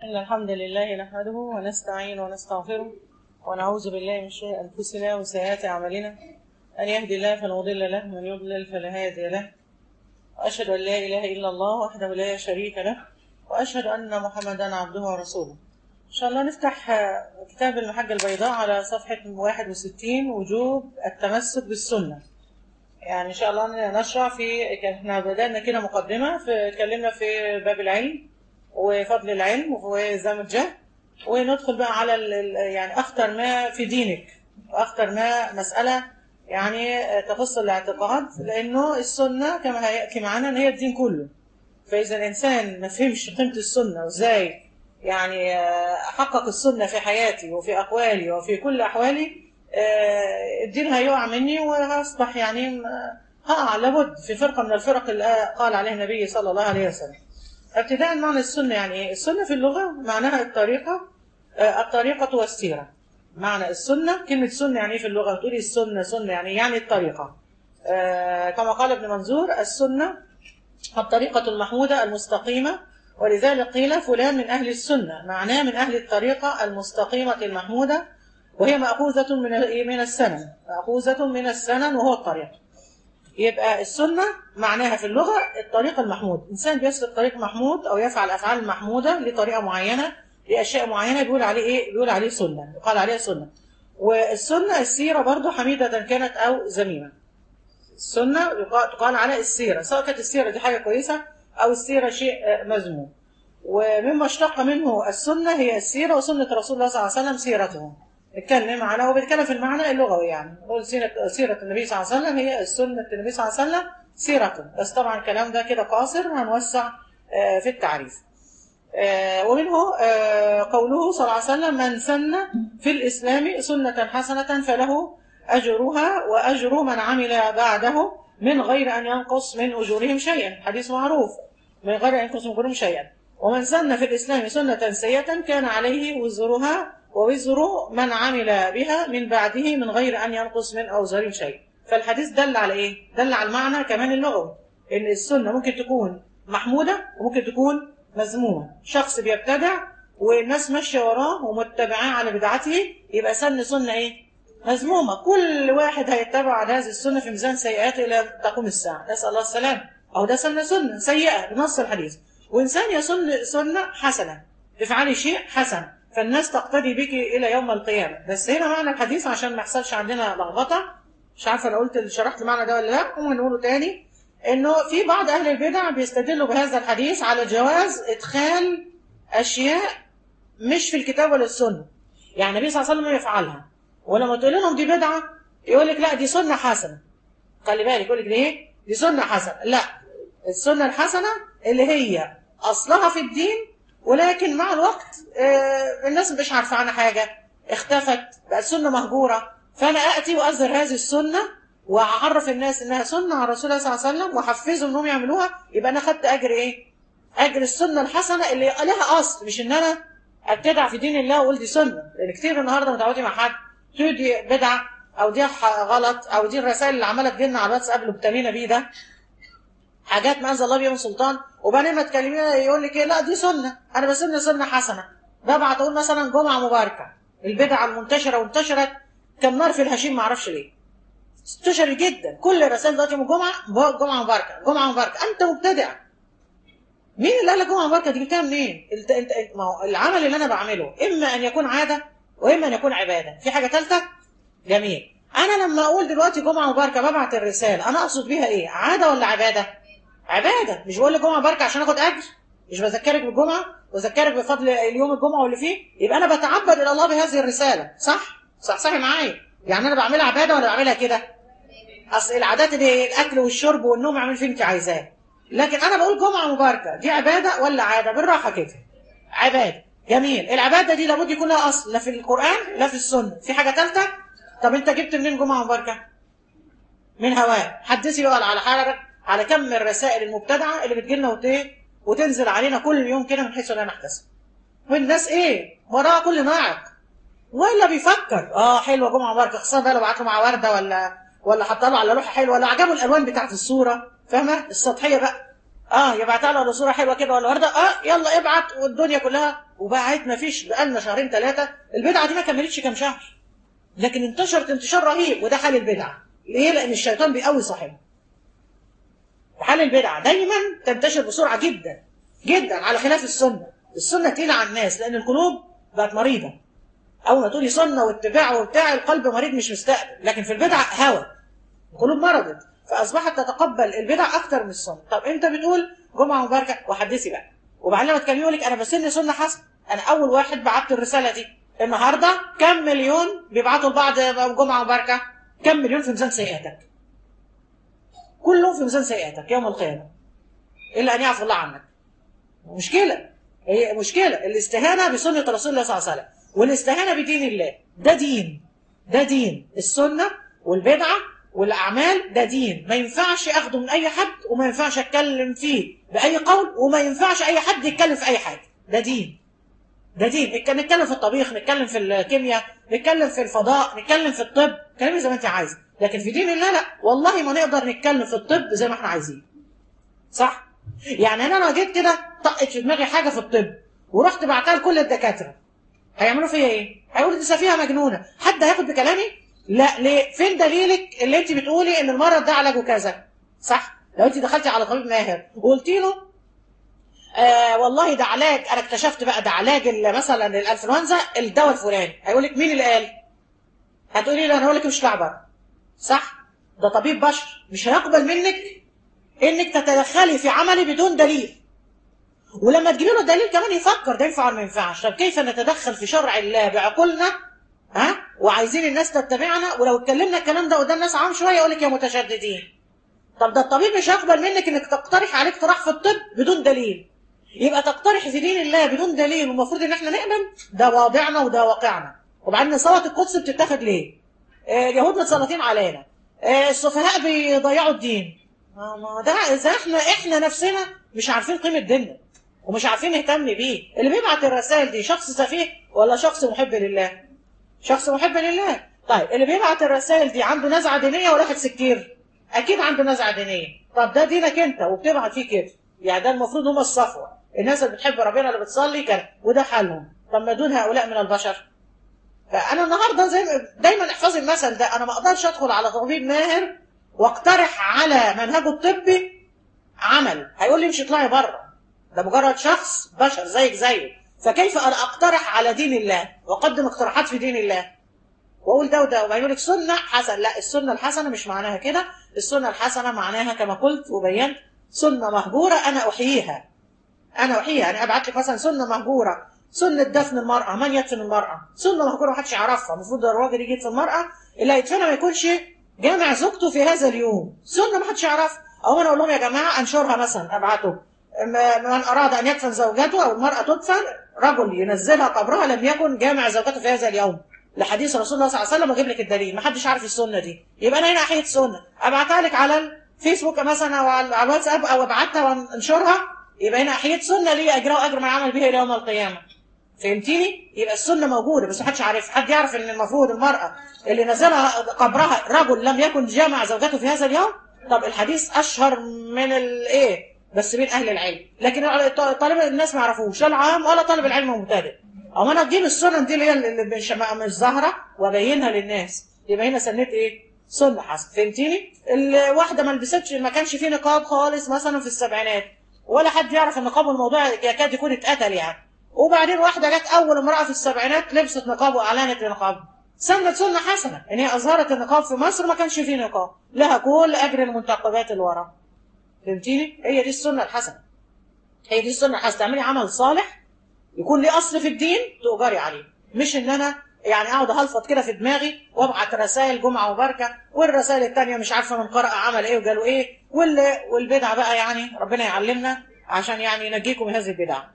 إن الحمد لله نحمده ونستعين ونستغفره ونعوذ بالله من شرور أنفسنا وسيئات أعمالنا أن يهدي الله فلا مضل له ومن يضلل فلا هادي له وأشهد أن لا إله إلا الله وحده لا شريك له وأشهد أن محمدا عبده ورسوله إن شاء الله نفتح آه، كتاب المحجة البيضاء على صفحة 61 وجوب التمسك بالسنة يعني إن شاء الله نشرع في كان احنا بدأنا كده مقدمة في اتكلمنا في باب العلم وفضل العلم وزام الجهل وندخل بقى على ال- ال- يعني أخطر ما في دينك وأخطر ما مسألة يعني تخص الاعتقاد لأنه السنة كما هيأتي معنا إن هي الدين كله فإذا الإنسان ما فهمش قيمة السنة وإزاي يعني آه، أحقق السنة في حياتي وفي أقوالي وفي كل أحوالي آه، الدين هيقع مني وهصبح يعني م- هقع لابد في فرقة من الفرق اللي قال عليها النبي صلى الله عليه وسلم ابتداء معنى السنة يعني ايه؟ السنة في اللغة معناها الطريقة آه، الطريقة والسيرة معنى السنة كلمة سنة يعني ايه في اللغة تقولي السنة سنة يعني يعني الطريقة آه، كما قال ابن منظور السنة الطريقة المحمودة المستقيمة ولذلك قيل فلان من أهل السنة معناه من أهل الطريقة المستقيمة المحمودة وهي مأخوذة من ال- من السنن مأخوذة من السنن وهو الطريق يبقى السنة معناها في اللغة الطريق المحمود إنسان بيسلك طريق محمود أو يفعل أفعال محمودة لطريقة معينة لأشياء معينة بيقول عليه إيه بيقول عليه سنة يقال عليها سنة والسنة السيرة برضو حميدة كانت أو ذميمة السنة يقال- تقال على السيرة سواء كانت السيرة دي حاجة كويسة أو السيرة شيء آه، مذموم ومما اشتق منه السنة هي السيرة وسنة رسول الله صلى الله عليه وسلم سيرته نتكلم على هو بيتكلم في المعنى اللغوي يعني نقول سيرة, سيرة النبي صلى الله عليه وسلم هي سنة النبي صلى الله عليه وسلم سيرته بس طبعا الكلام ده كده قاصر هنوسع آه، في التعريف آه، ومنه آه، قوله صلى الله عليه وسلم من سن في الإسلام سنة حسنة فله أجرها وأجر من عمل بعده من غير أن ينقص من أجورهم شيئا حديث معروف من غير أن ينقص من أجورهم شيئا ومن سن في الإسلام سنة سيئة كان عليه وزرها ووزر من عمل بها من بعده من غير أن ينقص من أوزارهم شيء فالحديث دل على إيه؟ دل على المعنى كمان اللغوي إن السنة ممكن تكون محمودة وممكن تكون مذمومة شخص بيبتدع والناس ماشية وراه ومتبعاه على بدعته يبقى سن سنة إيه؟ مذمومة كل واحد هيتبع على هذه السنة في ميزان سيئاته إلى تقوم الساعة نسأل الله السلام أو ده سنة سنة سيئة بنص الحديث وإنسان يسن سنة حسنة تفعلي شيء حسن فالناس تقتدي بك إلى يوم القيامة بس هنا معنى الحديث عشان ما يحصلش عندنا لخبطة مش عارفة أنا قلت شرحت المعنى ده ولا لا ممكن نقوله تاني إنه في بعض أهل البدع بيستدلوا بهذا الحديث على جواز إدخال أشياء مش في الكتاب ولا السنة يعني النبي صلى الله عليه وسلم يفعلها ولما تقول لهم دي بدعة يقول لك لا دي سنة حسنة خلي بالك يقول لك دي ايه دي سنة حسنة لا السنة الحسنة اللي هي أصلها في الدين ولكن مع الوقت آه، الناس مش عارفة عنها حاجة اختفت بقت سنة مهجورة فأنا أتي وأظهر هذه السنة وأعرف الناس إنها سنة عن رسول الله صلى الله عليه وسلم وأحفزهم إنهم يعملوها يبقى أنا خدت أجر إيه؟ أجر السنة الحسنة اللي لها أصل مش إن أنا ابتدع في دين الله واقول دي سنة لأن كتير النهارده متعودين مع حد تقول دي بدعة أو دي ح- غلط أو دي الرسائل اللي عمالة تجيلنا على الواتساب اللي مبتلينا بيه ده حاجات ما انزل الله بيها من سلطان وبعدين ما تكلمينا يقول لك ايه لا دي سنه انا بسن سنه حسنه ببعت اقول مثلا جمعه مباركه البدعه المنتشره وانتشرت كالنار في الهشيم ما اعرفش ليه انتشرت جدا كل الرسائل دلوقتي من جمعه جمعه مباركه جمعه مباركه انت مبتدع مين اللي قال لك جمعه مباركه دي جبتها منين انت انت ما هو العمل اللي انا بعمله اما ان يكون عاده واما ان يكون عباده في حاجه ثالثه جميل انا لما اقول دلوقتي جمعه مباركه ببعت الرساله انا اقصد بيها ايه عاده ولا عباده عباده مش بقول لك جمعه مباركه عشان اخد اجر مش بذكرك بالجمعه واذكرك بفضل اليوم الجمعه واللي فيه يبقى انا بتعبد الى الله بهذه الرساله صح صح صحي معايا يعني انا بعملها عباده ولا بعملها كده اصل العادات دي الاكل والشرب والنوم اعمل فيه انت عايزاه لكن انا بقول جمعه مباركه دي عباده ولا عاده بالراحه كده عباده جميل العباده دي لابد يكون لها اصل لا في القران لا في السنه في حاجه ثالثه طب انت جبت منين جمعه مباركه من هواه حدثي بقى على حالك على كم الرسائل المبتدعه اللي بتجيلنا وت- وتنزل علينا كل يوم كده من حيث لا نحتسب والناس ايه وراها كل ناعق ولا بيفكر اه حلوه جمعه مباركه خصوصا بقى لو بعت له مع ورده ولا ولا حط له على لوحه حلوه ولا عجبه الالوان بتاعت الصوره فاهمه السطحيه بقى اه يبعتها لها صوره حلوه كده ولا ورده اه يلا ابعت والدنيا كلها وبعت ما فيش بقالنا شهرين ثلاثه البدعه دي ما كملتش كام شهر لكن انتشرت انتشار رهيب وده حال البدعه ليه؟ لان الشيطان بيقوي صاحبه حال البدعه دايما تنتشر بسرعه جدا جدا على خلاف السنه السنه تقيله على الناس لان القلوب بقت مريضه اول ما تقولي سنه واتباع وبتاع القلب مريض مش مستقبل لكن في البدع هوى القلوب مرضت فاصبحت تتقبل البدع اكتر من السنه طب انت بتقول جمعه مباركه وحدثي بقى وبعدين لما تكلمي يقول لك انا بسن سنه حسن انا اول واحد بعت الرساله دي النهارده كم مليون بيبعتوا لبعض جمعه مباركه كم مليون في ميزان سيئاتك كلهم في ميزان سيئاتك يوم القيامه الا ان يعفو الله عنك مشكله هي مشكله الاستهانه بسنه رسول الله صلى الله عليه وسلم والاستهانه بدين الله ده دين ده دين السنه والبدعه والاعمال ده دين ما ينفعش اخده من اي حد وما ينفعش اتكلم فيه باي قول وما ينفعش اي حد يتكلم في اي حاجه ده دين ده دين نتك- نتكلم في الطبيخ نتكلم في الكيمياء نتكلم في الفضاء نتكلم في الطب كلامي زي ما انت عايزه لكن في دين الله لا والله ما نقدر نتكلم في الطب زي ما احنا عايزين صح يعني انا لو جيت كده طقت في دماغي حاجه في الطب ورحت بعتها لكل الدكاتره هيعملوا فيا ايه هيقولوا دي سفيهه مجنونه حد هياخد بكلامي لا ليه فين دليلك اللي انت بتقولي ان المرض ده علاجه كذا صح لو انت دخلتي على طبيب ماهر وقلتي له آه والله ده علاج انا اكتشفت بقى ده علاج ال- مثلا الانفلونزا الدواء الفلاني هيقول لك مين اللي قال هتقولي له انا هقول لك مش بره صح ده طبيب بشر مش هيقبل منك انك تتدخلي في عملي بدون دليل ولما تجيبي له دليل كمان يفكر ده ينفع ولا ما ينفعش طب كيف نتدخل في شرع الله بعقولنا ها وعايزين الناس تتبعنا ولو اتكلمنا الكلام ده قدام ناس عام شويه يقول لك يا متشددين طب ده الطبيب مش هيقبل منك انك تقترح عليك اقتراح في الطب بدون دليل يبقى تقترح في دين الله بدون دليل والمفروض ان احنا نقبل ده واضعنا وده واقعنا وبعدين صلاه القدس بتتاخد ليه؟ آه، اليهود متسلطين علينا آه، السفهاء بيضيعوا الدين ما ما ده اذا احنا احنا نفسنا مش عارفين قيمه ديننا ومش عارفين نهتم بيه اللي بيبعت الرسائل دي شخص سفيه ولا شخص محب لله شخص محب لله طيب اللي بيبعت الرسائل دي عنده نزعه دينيه ولا واحد سكير اكيد عنده نزعه دينيه طب ده دينك انت وبتبعت فيه كده يعني ده المفروض هم الصفوه الناس اللي بتحب ربنا اللي بتصلي كده وده حالهم طب ما دون هؤلاء من البشر فانا النهارده زي ما- دايما احفظي المثل ده انا ما اقدرش ادخل على طبيب ماهر واقترح على منهجه الطبي عمل هيقول لي مش اطلعي بره ده مجرد شخص بشر زيك زيه فكيف انا اقترح على دين الله واقدم اقتراحات في دين الله واقول ده وده وبعدين يقول لك سنه حسن لا السنه الحسنه مش معناها كده السنه الحسنه معناها كما قلت وبينت سنه مهجوره انا احييها انا احييها يعني ابعت لك مثلا سنه مهجوره سنه دفن المراه من يدفن المراه سنه مهجوره محدش يعرفها المفروض الراجل يجي يدفن المراه اللي هيدفنها ما يكونش جامع زوجته في هذا اليوم سنه محدش يعرفها او انا اقول لهم يا جماعه انشرها مثلا ابعته م- من اراد ان يدفن زوجته او المراه تدفن رجل ينزلها قبرها لم يكن جامع زوجته في هذا اليوم لحديث رسول الله صلى الله عليه وسلم واجيب لك الدليل ما حدش عارف السنه دي يبقى انا هنا احيد سنه ابعتها لك على الفيسبوك مثلا او على على الواتساب او ابعتها وانشرها يبقى هنا احيد سنه لي اجرها واجر من عمل بها الى يوم القيامه فهمتيني يبقى السنه موجوده بس ما حدش عارف حد يعرف ان المفروض المراه اللي نزلها قبرها رجل لم يكن جامع زوجته في هذا اليوم طب الحديث اشهر من الايه بس بين اهل العلم لكن طالب الناس ما يعرفوش لا العام ولا طالب العلم مبتدئ او انا اجيب السنن دي اللي هي اللي مش مش ظاهره وابينها للناس يبقى هنا سنيت ايه سنه حسن فهمتيني الواحده ما لبستش ما كانش فيه نقاب خالص مثلا في السبعينات ولا حد يعرف النقاب والموضوع يكاد يكون اتقتل يعني وبعدين واحده جت اول امراه في السبعينات لبست نقاب واعلنت النقاب سنت سنه حسنه ان هي اظهرت النقاب في مصر ما كانش فيه نقاب لها كل اجر المنتقبات اللي ورا فهمتيني هي دي السنه الحسنه هي دي السنه الحسنه تعملي عمل صالح يكون ليه اصل في الدين تؤجري عليه مش ان انا يعني اقعد اهلفط كده في دماغي وابعت رسائل جمعه وبركه والرسائل التانية مش عارفه من قرأ عمل ايه وقالوا ايه وال والبدعه بقى يعني ربنا يعلمنا عشان يعني ينجيكم من هذه البدع.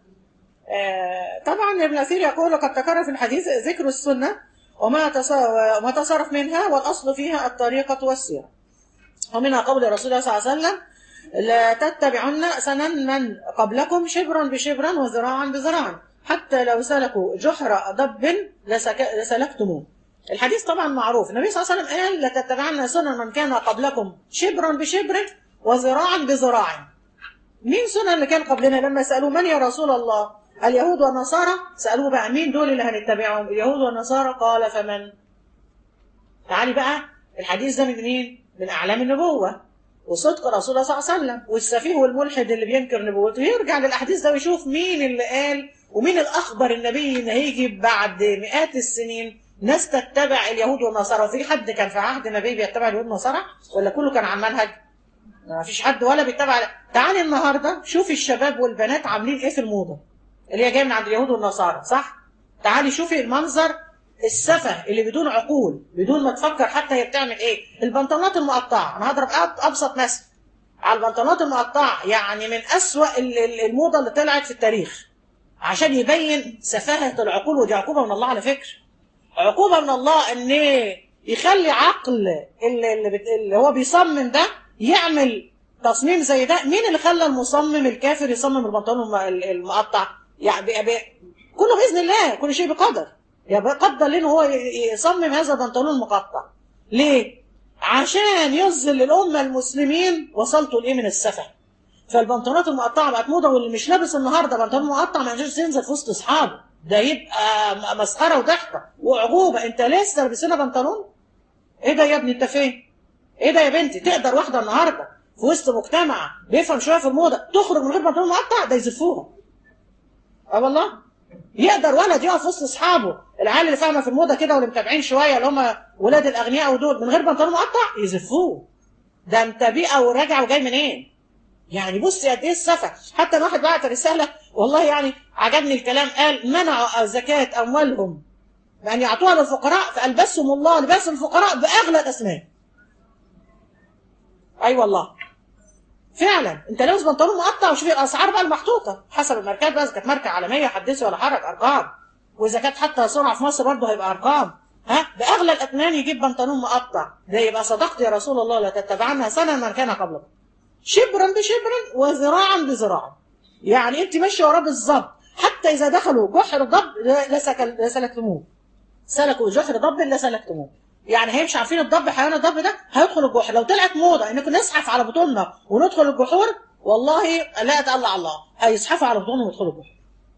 آه طبعا ابن اثير يقول قد تكرر في الحديث ذكر السنه وما تص- وما تصرف منها والاصل فيها الطريقه والسيره. ومنها قول رسول الله صلى الله عليه وسلم لا تتبعن سنن من قبلكم شبرا بشبرا وذراعا بذراع حتى لو سلكوا جحر ضب لسك... لسلكتموه الحديث طبعا معروف النبي صلى الله عليه وسلم قال لتتبعن سنن من كان قبلكم شبرا بشبر وذراعا بذراع مين سنن اللي كان قبلنا لما سالوه من يا رسول الله اليهود والنصارى سالوه بقى مين دول اللي هنتبعهم اليهود والنصارى قال فمن تعالي بقى الحديث ده من مين من اعلام النبوه وصدق رسول الله صلى الله عليه وسلم والسفيه والملحد اللي بينكر نبوته يرجع للاحاديث ده ويشوف مين اللي قال ومين الاخبر النبي ان هيجي بعد مئات السنين ناس تتبع اليهود والنصارى وفي حد كان في عهد النبي بيتبع اليهود والنصارى ولا كله كان على المنهج ما فيش حد ولا بيتبع تعالي النهارده شوفي الشباب والبنات عاملين ايه في الموضه اللي هي جايه من عند اليهود والنصارى صح تعالي شوفي المنظر السفه اللي بدون عقول بدون ما تفكر حتى هي بتعمل ايه البنطلونات المقطعه انا هضرب ابسط مثل على البنطلونات المقطعه يعني من اسوا الموضه اللي طلعت في التاريخ عشان يبين سفاهه العقول ودي عقوبه من الله على فكره عقوبه من الله ان يخلي عقل اللي, اللي, بت... اللي هو بيصمم ده يعمل تصميم زي ده مين اللي خلى المصمم الكافر يصمم البنطلون المقطع يعني بي... بي... كله باذن الله كل شيء بقدر يعني قدر ليه هو يصمم هذا البنطلون المقطع ليه عشان يظل للامه المسلمين وصلتوا لايه من السفه فالبنطلونات المقطعه بقت موضه واللي مش لابس النهارده بنطلون مقطع ما ينفعش ينزل في وسط اصحابه ده يبقى مسخره وضحكه وعجوبه انت لسه لابسنا بنطلون ايه ده يا ابني انت فين ايه ده يا بنتي تقدر واحده النهارده في وسط مجتمع بيفهم شويه في الموضه تخرج من غير بنطلون مقطع ده يزفوها اه والله يقدر ولد يقف وسط اصحابه العيال اللي فاهمه في الموضه كده واللي متابعين شويه اللي هم ولاد الاغنياء ودول من غير بنطلون مقطع يزفوه ده انت بيئه وراجع وجاي منين إيه؟ يعني بصي قد ايه السفه حتى الواحد بعت رساله والله يعني عجبني الكلام قال منعوا زكاه اموالهم بان يعطوها للفقراء فالبسهم الله لباس الفقراء باغلى الاسنان اي أيوة والله فعلا انت لابس بنطلون مقطع وشوف الاسعار بقى المحطوطه حسب الماركات بقى اذا كانت ماركه عالميه حدثي ولا حرج ارقام واذا كانت حتى صنع في مصر برضه هيبقى ارقام ها باغلى الاثمان يجيب بنطلون مقطع ده يبقى صدقت يا رسول الله لا تتبعنا سنه من كان قبلكم شبرا بشبرا وذراعا بذراع يعني انت ماشيه وراه بالظبط حتى اذا دخلوا جحر ضب لسلكتموه سلكوا جحر ضب لسلكتموه يعني هيمشي عارفين الضب حيوان الضب ده هيدخل الجحر لو طلعت موضه انكم نزحف على بطوننا وندخل الجحور والله لا اتقلع الله هيزحفوا على بطونهم ويدخلوا الجحر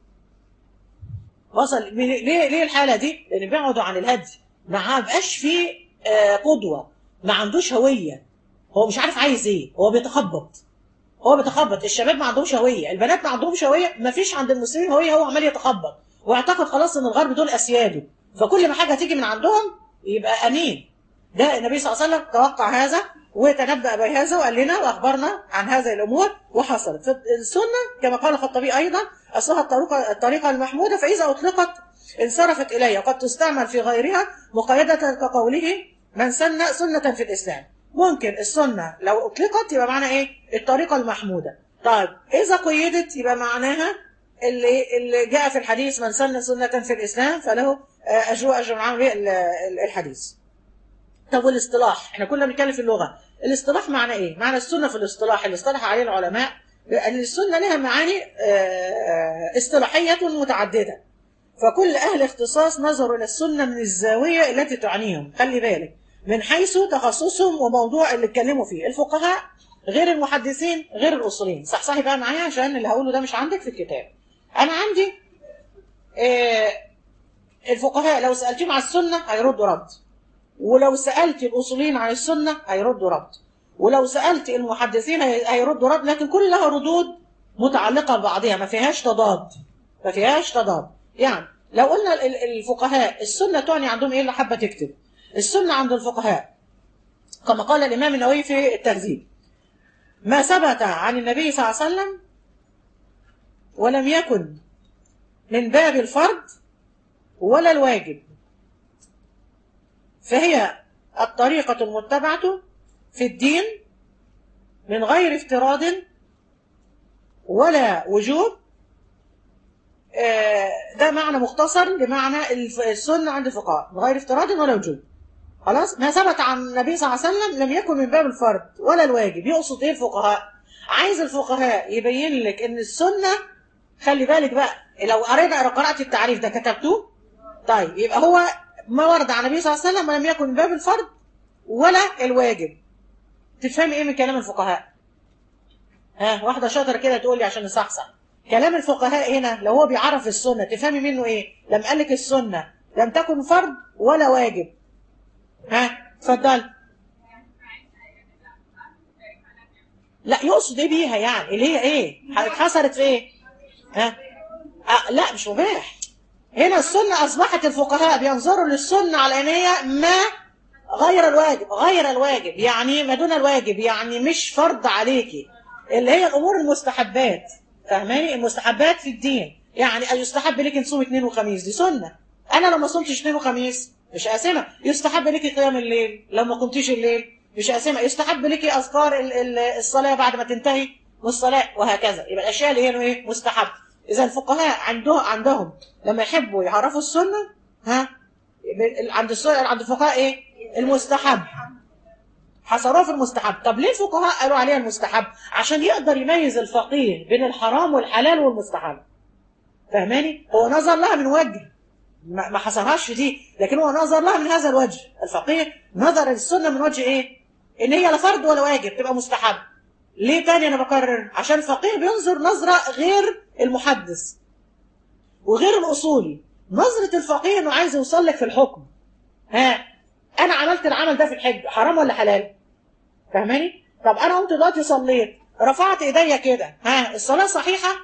وصل ليه ليه الحاله دي؟ لان بيقعدوا عن الهدي ما بقاش فيه آه قدوه ما عندوش هويه هو مش عارف عايز ايه هو بيتخبط هو بيتخبط الشباب ما عندهمش هويه البنات ما عندهمش هويه ما فيش عند المسلمين هويه هو عمال يتخبط واعتقد خلاص ان الغرب دول اسياده فكل ما حاجه تيجي من عندهم يبقى امين ده النبي صلى الله عليه وسلم توقع هذا وتنبأ بهذا وقال لنا واخبرنا عن هذه الامور وحصلت السنه كما قال الخطابي ايضا اصلها الطريقه الطريقه المحموده فاذا اطلقت انصرفت اليها وقد تستعمل في غيرها مقيده كقوله من سن سنه في الاسلام ممكن السنه لو اطلقت يبقى معناها ايه الطريقه المحموده طيب اذا قيدت يبقى معناها اللي اللي جاء في الحديث من سن سنه في الاسلام فله اجر اجر معاه الحديث طب والاصطلاح احنا كنا بنتكلم في اللغه الاصطلاح معنى ايه معنى السنه في الاصطلاح اللي اصطلح عليه العلماء ان السنه لها معاني اصطلاحيه متعدده فكل اهل اختصاص نظروا الى السنه من الزاويه التي تعنيهم خلي بالك من حيث تخصصهم وموضوع اللي اتكلموا فيه الفقهاء غير المحدثين غير الاصوليين صح صحي بقى معايا عشان اللي هقوله ده مش عندك في الكتاب انا عندي اه الفقهاء لو سالتهم على السنه هيردوا رد ولو سالت الاصوليين عن السنه هيردوا رد ولو سالت المحدثين هيردوا رد لكن كلها ردود متعلقه ببعضها ما فيهاش تضاد ما فيهاش تضاد يعني لو قلنا الفقهاء السنه تعني عندهم ايه اللي حابه تكتب السنه عند الفقهاء كما قال الامام النووي في التهذيب ما ثبت عن النبي صلى الله عليه وسلم ولم يكن من باب الفرض ولا الواجب فهي الطريقة المتبعة في الدين من غير افتراض ولا وجوب ده معنى مختصر لمعنى السنة عند الفقهاء من غير افتراض ولا وجوب خلاص ما ثبت عن النبي صلى الله عليه وسلم لم يكن من باب الفرض ولا الواجب يقصد ايه الفقهاء عايز الفقهاء يبين لك ان السنة خلي بالك بقى لو قرينا قرأت التعريف ده كتبتوه طيب يبقى هو ما ورد عن النبي صلى الله عليه وسلم ولم يكن من باب الفرض ولا الواجب تفهمي ايه من كلام الفقهاء ها واحده شاطره كده تقول لي عشان نصحصح كلام الفقهاء هنا لو هو بيعرف السنه تفهمي منه ايه لم قال لك السنه لم تكن فرض ولا واجب ها اتفضل لا يقصد ايه بيها يعني اللي هي ايه اتحصرت في ايه ها آه لا مش مباح هنا السنة أصبحت الفقهاء بينظروا للسنة على أن هي ما غير الواجب غير الواجب يعني ما دون الواجب يعني مش فرض عليكي اللي هي الأمور المستحبات فاهماني المستحبات في الدين يعني يستحب لك تصوم اثنين وخميس دي سنة أنا لو ما صمتش اثنين وخميس مش قاسمة يستحب لك قيام الليل لو ما قمتيش الليل مش قاسمة يستحب لك أذكار الصلاة بعد ما تنتهي والصلاة وهكذا يبقى الأشياء اللي هي إيه مستحب إذا الفقهاء عندهم عندهم لما يحبوا يعرفوا السنة ها عند السنة عند الفقهاء إيه المستحب حصروها في المستحب طب ليه الفقهاء قالوا عليها المستحب عشان يقدر يميز الفقيه بين الحرام والحلال والمستحب فاهماني هو نظر لها من وجه ما حصرهاش في دي لكن هو نظر لها من هذا الوجه الفقيه نظر للسنه من وجه ايه ان هي لا فرض ولا واجب تبقى مستحب ليه تاني انا بكرر عشان الفقيه بينظر نظره غير المحدث وغير الاصولي نظره الفقيه انه عايز يوصل لك في الحكم ها انا عملت العمل ده في الحج حرام ولا حلال فاهماني طب انا قمت دلوقتي صليت رفعت ايديا كده ها الصلاه صحيحه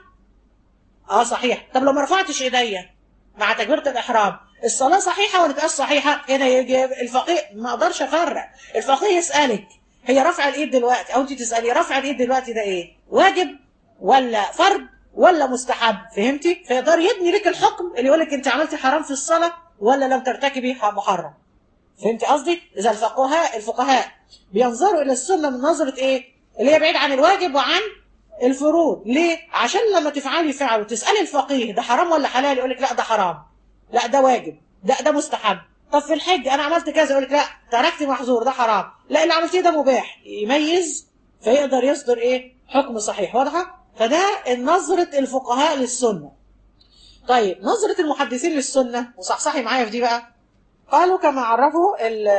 اه صحيح طب لو ما رفعتش ايديا مع تكبيره الاحرام الصلاه صحيحه ولا تبقاش صحيحه هنا يجي الفقيه ما اقدرش افرق الفقيه يسالك هي رفع الايد دلوقتي او انت تسالي رفع الايد دلوقتي ده ايه واجب ولا فرض ولا مستحب فهمتي فيقدر يبني لك الحكم اللي يقول لك انت عملتي حرام في الصلاه ولا لم ترتكبي محرم فهمتي قصدي اذا الفقهاء الفقهاء بينظروا الى السنه من نظره ايه اللي هي بعيد عن الواجب وعن الفروض ليه عشان لما تفعلي فعل وتسالي الفقيه ده حرام ولا حلال يقول لك لا ده حرام لا ده واجب ده ده مستحب طب في الحج انا عملت كذا يقول لك لا تركت محظور ده حرام لا اللي عملتيه ده مباح يميز فيقدر يصدر ايه حكم صحيح واضحه فده نظره الفقهاء للسنه طيب نظره المحدثين للسنه وصحصحي معايا في دي بقى قالوا كما عرفوا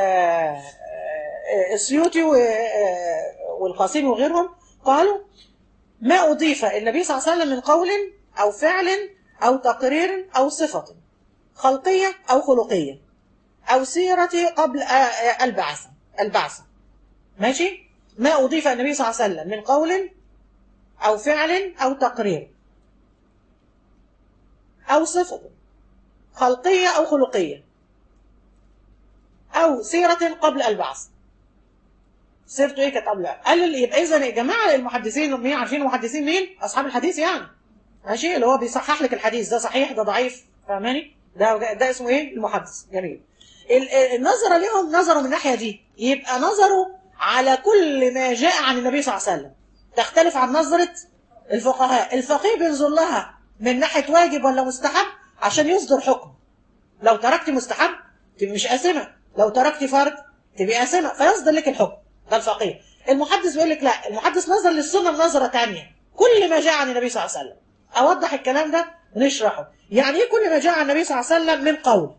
السيوطي والقاسمي وغيرهم قالوا ما أضيف النبي صلى الله عليه وسلم من قول أو فعل أو تقرير أو صفة خلقية أو خلقية أو سيرة قبل البعثة البعثة ماشي ما أضيف النبي صلى الله عليه وسلم من قول أو فعل أو تقرير أو صفة خلقية أو خلقية أو سيرة قبل البعث سيرته ايه كانت قبل قال يبقى اذا يا جماعه المحدثين مين عارفين المحدثين مين اصحاب الحديث يعني ماشي اللي هو بيصحح لك الحديث ده صحيح ده ضعيف فاهماني ده ده اسمه ايه المحدث جميل النظره ليهم نظروا من الناحيه دي يبقى نظروا على كل ما جاء عن النبي صلى الله عليه وسلم تختلف عن نظره الفقهاء الفقيه بينظر لها من ناحيه واجب ولا مستحب عشان يصدر حكم لو تركت مستحب تبقى مش قاسمه لو تركت فرض تبقى قاسمه فيصدر لك الحكم ده الفقيه المحدث بيقول لك لا المحدث نظر للسنه بنظره ثانيه كل ما جاء عن النبي صلى الله عليه وسلم اوضح الكلام ده ونشرحه يعني ايه كل ما جاء عن النبي صلى الله عليه وسلم من قول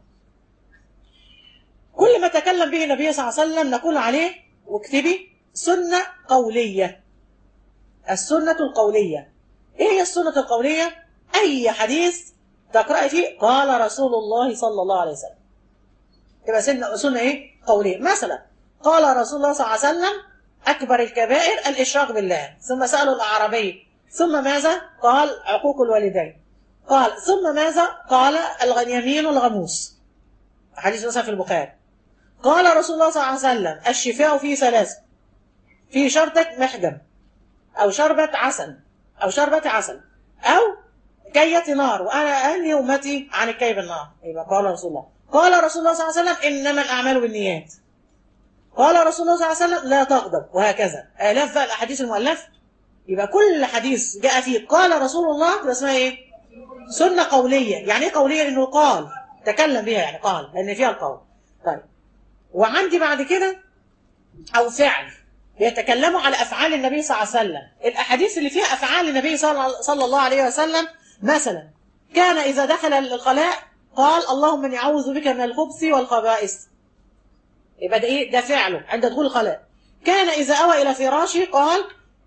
كل ما تكلم به النبي صلى الله عليه وسلم نقول عليه واكتبي سنه قوليه السنه القوليه ايه هي السنه القوليه اي حديث تقراي فيه قال رسول الله صلى الله عليه وسلم تبقى سنه سنه ايه قوليه مثلا قال رسول الله صلى الله عليه وسلم أكبر الكبائر الإشراك بالله ثم سألوا الأعرابي ثم ماذا قال عقوق الوالدين قال ثم ماذا قال اليمين الغموس حديث مثلا في البخاري قال رسول الله صلى الله عليه وسلم الشفاء في ثلاث في شربة محجم أو شربة عسل أو شربة عسل أو كية نار وأنا أهلي أمتي عن الكي بالنار يبقى قال رسول الله قال رسول الله صلى الله عليه وسلم إنما الأعمال بالنيات قال رسول الله صلى الله عليه وسلم لا تغضب وهكذا آلاف بقى الأحاديث المؤلفة يبقى كل حديث جاء فيه قال رسول الله تبقى اسمها ايه؟ سنة قولية يعني ايه قولية؟ لأنه قال تكلم بها يعني قال لأن فيها القول طيب وعندي بعد كده أو فعل يتكلموا على أفعال النبي صلى الله عليه وسلم الأحاديث اللي فيها أفعال النبي صلى الله عليه وسلم مثلا كان إذا دخل الخلاء قال اللهم إني أعوذ بك من الخبث والخبائث يبقى ده ايه ده فعله عند دخول الخلاء كان اذا اوى الى فراشه قال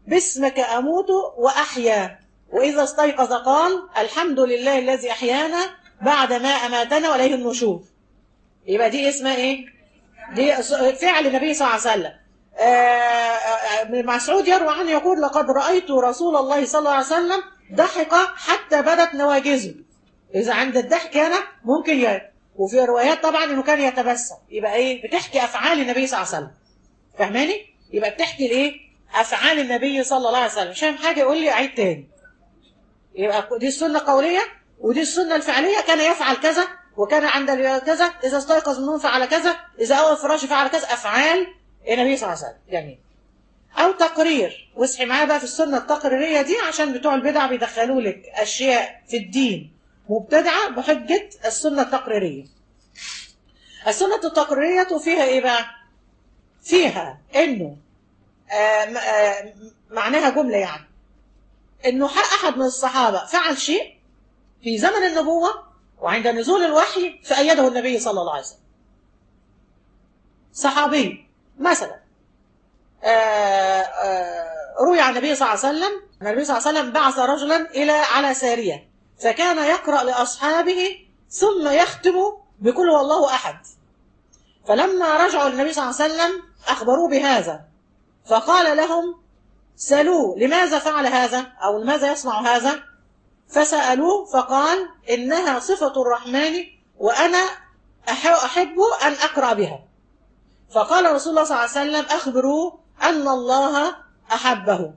باسمك أموت وأحيا وإذا استيقظ قال الحمد لله الذي أحيانا بعد ما أماتنا وإليه النشور يبقى دي اسمها إيه؟ دي فعل النبي صلى الله عليه وسلم ابن مسعود يروى عنه يقول لقد رأيت رسول الله صلى الله عليه وسلم ضحك حتى بدت نواجذه إذا عند الضحك هنا ممكن ي... وفي روايات طبعا إنه كان يتبسم يبقى إيه بتحكي أفعال النبي صلى الله عليه وسلم فاهماني؟ يبقى بتحكي الإيه؟ أفعال النبي صلى الله عليه وسلم مش فاهم حاجة يقول لي أعيد تاني يبقى دي السنة القولية ودي السنة الفعلية كان يفعل كذا وكان عند كذا إذا استيقظ من النوم فعل كذا إذا أول فراشه فعل كذا أفعال النبي صلى الله عليه وسلم جميل أو تقرير واصحي معايا بقى في السنة التقريرية دي عشان بتوع البدع بيدخلوا لك أشياء في الدين مبتدعة بحجة السنة التقريرية السنة التقريرية فيها إيه بقى؟ فيها إنه آه آه معناها جملة يعني إنه أحد من الصحابة فعل شيء في زمن النبوة وعند نزول الوحي فأيده النبي صلى الله عليه وسلم صحابي مثلا آآ آآ روي عن النبي صلى الله عليه وسلم النبي صلى الله عليه وسلم بعث رجلا إلى على سارية فكان يقرأ لأصحابه ثم يختم بكل والله أحد فلما رجعوا للنبي صلى الله عليه وسلم أخبروه بهذا فقال لهم سألوه لماذا فعل هذا أو لماذا يصنع هذا فسألوه فقال إنها صفة الرحمن وأنا أحب أن أقرأ بها فقال رسول الله صلى الله عليه وسلم أخبروه أن الله أحبه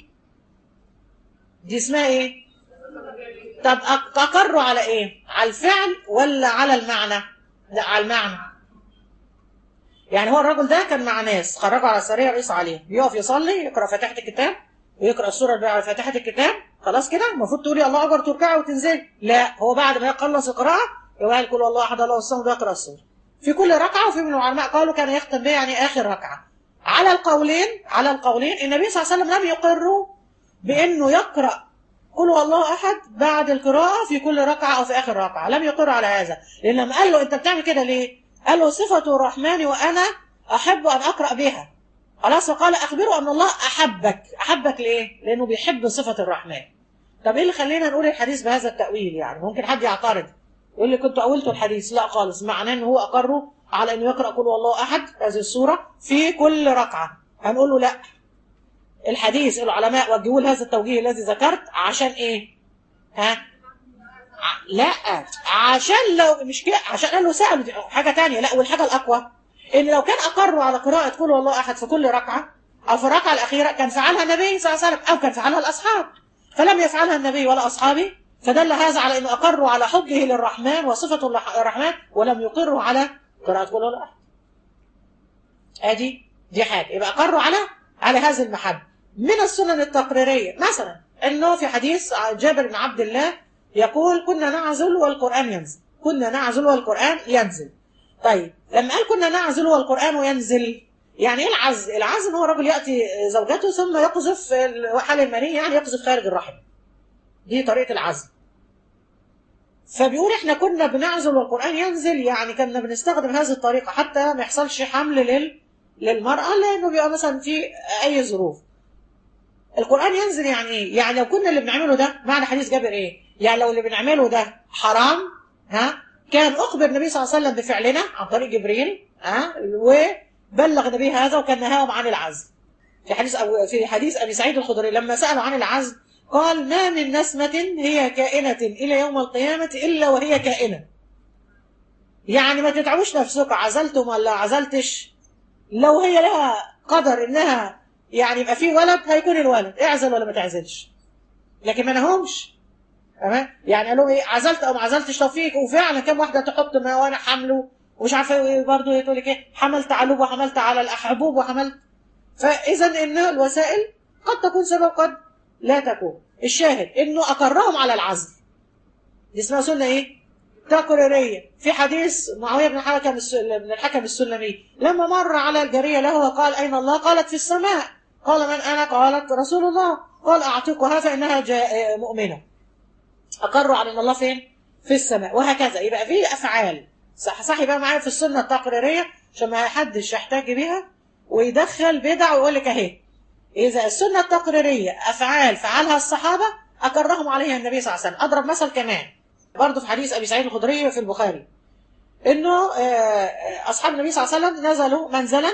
دي اسمها إيه؟ طب أقروا على إيه؟ على الفعل ولا على المعنى؟ لا على المعنى يعني هو الرجل ده كان مع ناس خرجوا على السرية رئيس عليه بيقف يصلي يقرأ فاتحة الكتاب ويقرأ السورة اللي على فاتحة الكتاب خلاص كده المفروض تقولي الله أكبر تركعي وتنزلي لا هو بعد ما يخلص القراءة يقول كل الله أحد الله الصمد ويقرأ السورة في كل ركعة وفي من العلماء قالوا كان يختم بها يعني آخر ركعة على القولين على القولين النبي صلى الله عليه وسلم لم يقروا بأنه يقرأ قل هو الله أحد بعد القراءة في كل ركعة أو في آخر ركعة لم يقر على هذا لأن لما قال له أنت بتعمل كده ليه قال له صفة الرحمن وأنا أحب أن أقرأ بها خلاص فقال أخبره أن الله أحبك أحبك ليه لأنه بيحب صفة الرحمن طب إيه اللي خلينا نقول الحديث بهذا التأويل يعني ممكن حد يعترض يقول لي كنت أولت الحديث لا خالص معناه أنه هو أقره على أنه يقرأ قل والله أحد هذه السورة في كل ركعة هنقول له لا الحديث العلماء وجهوا هذا التوجيه الذي ذكرت عشان إيه ها لا عشان لو مش كده عشان قال له سألوا حاجة تانية لا والحاجة الأقوى إن لو كان أقروا على قراءة قل والله أحد في كل ركعة أو في الركعة الأخيرة كان فعلها النبي صلى الله عليه وسلم أو كان فعلها الأصحاب فلم يفعلها النبي ولا أصحابه فدل هذا على أنه أقروا على حبه للرحمن وصفة الرحمن ولم يقروا على قراءة قل والله أحد أدي دي حاجة يبقى أقروا على على هذه المحبة من السنن التقريرية مثلا أنه في حديث جابر بن عبد الله يقول كنا نعزل والقرآن ينزل كنا نعزل والقرآن ينزل طيب لما قال كنا نعزل والقرآن ينزل يعني ايه العزل؟ العزل هو رجل يأتي زوجته ثم يقذف حال المني يعني يقذف خارج الرحم دي طريقة العزل فبيقول احنا كنا بنعزل والقرآن ينزل يعني كنا بنستخدم هذه الطريقة حتى ما يحصلش حمل لل... للمرأة لأنه بيبقى مثلا في أي ظروف القرآن ينزل يعني ايه؟ يعني لو كنا اللي بنعمله ده معنى حديث جابر ايه؟ يعني لو اللي بنعمله ده حرام ها كان أخبر النبي صلى الله عليه وسلم بفعلنا عن طريق جبريل ها وبلغ النبي هذا وكان نهاهم عن العزل في حديث أبو في حديث أبي سعيد الخدري لما سألوا عن العزل قال ما من نسمة هي كائنة إلى يوم القيامة إلا وهي كائنة يعني ما تتعبوش نفسك عزلتم ولا عزلتش لو هي لها قدر إنها يعني يبقى في ولد هيكون الولد اعزل ولا ما تعزلش لكن ما نهمش تمام يعني قالوا ايه عزلت او ما عزلتش توفيق وفعلا كم واحده تحط ما وانا حمله ومش عارفه ايه برضه تقول لك ايه حملت علوب وحملت على الحبوب وحملت فاذا ان الوسائل قد تكون سبب قد لا تكون الشاهد انه اقرهم على العزل دي اسمها سنه ايه تقريريه في حديث معاويه بن الحكم بن الحكم السلمي لما مر على الجاريه له وقال اين الله قالت في السماء قال من انا قالت رسول الله قال اعتقها فانها مؤمنه أقروا على أن الله فين؟ في السماء وهكذا يبقى في أفعال صح صح يبقى معايا في السنة التقريرية عشان ما حدش يحتاج بيها ويدخل بدع ويقول لك أهي اذا السنه التقريريه افعال فعلها الصحابه اقرهم عليها النبي صلى الله عليه وسلم اضرب مثل كمان برضه في حديث ابي سعيد الخدري في البخاري انه آه، اصحاب النبي صلى الله عليه وسلم نزلوا منزلا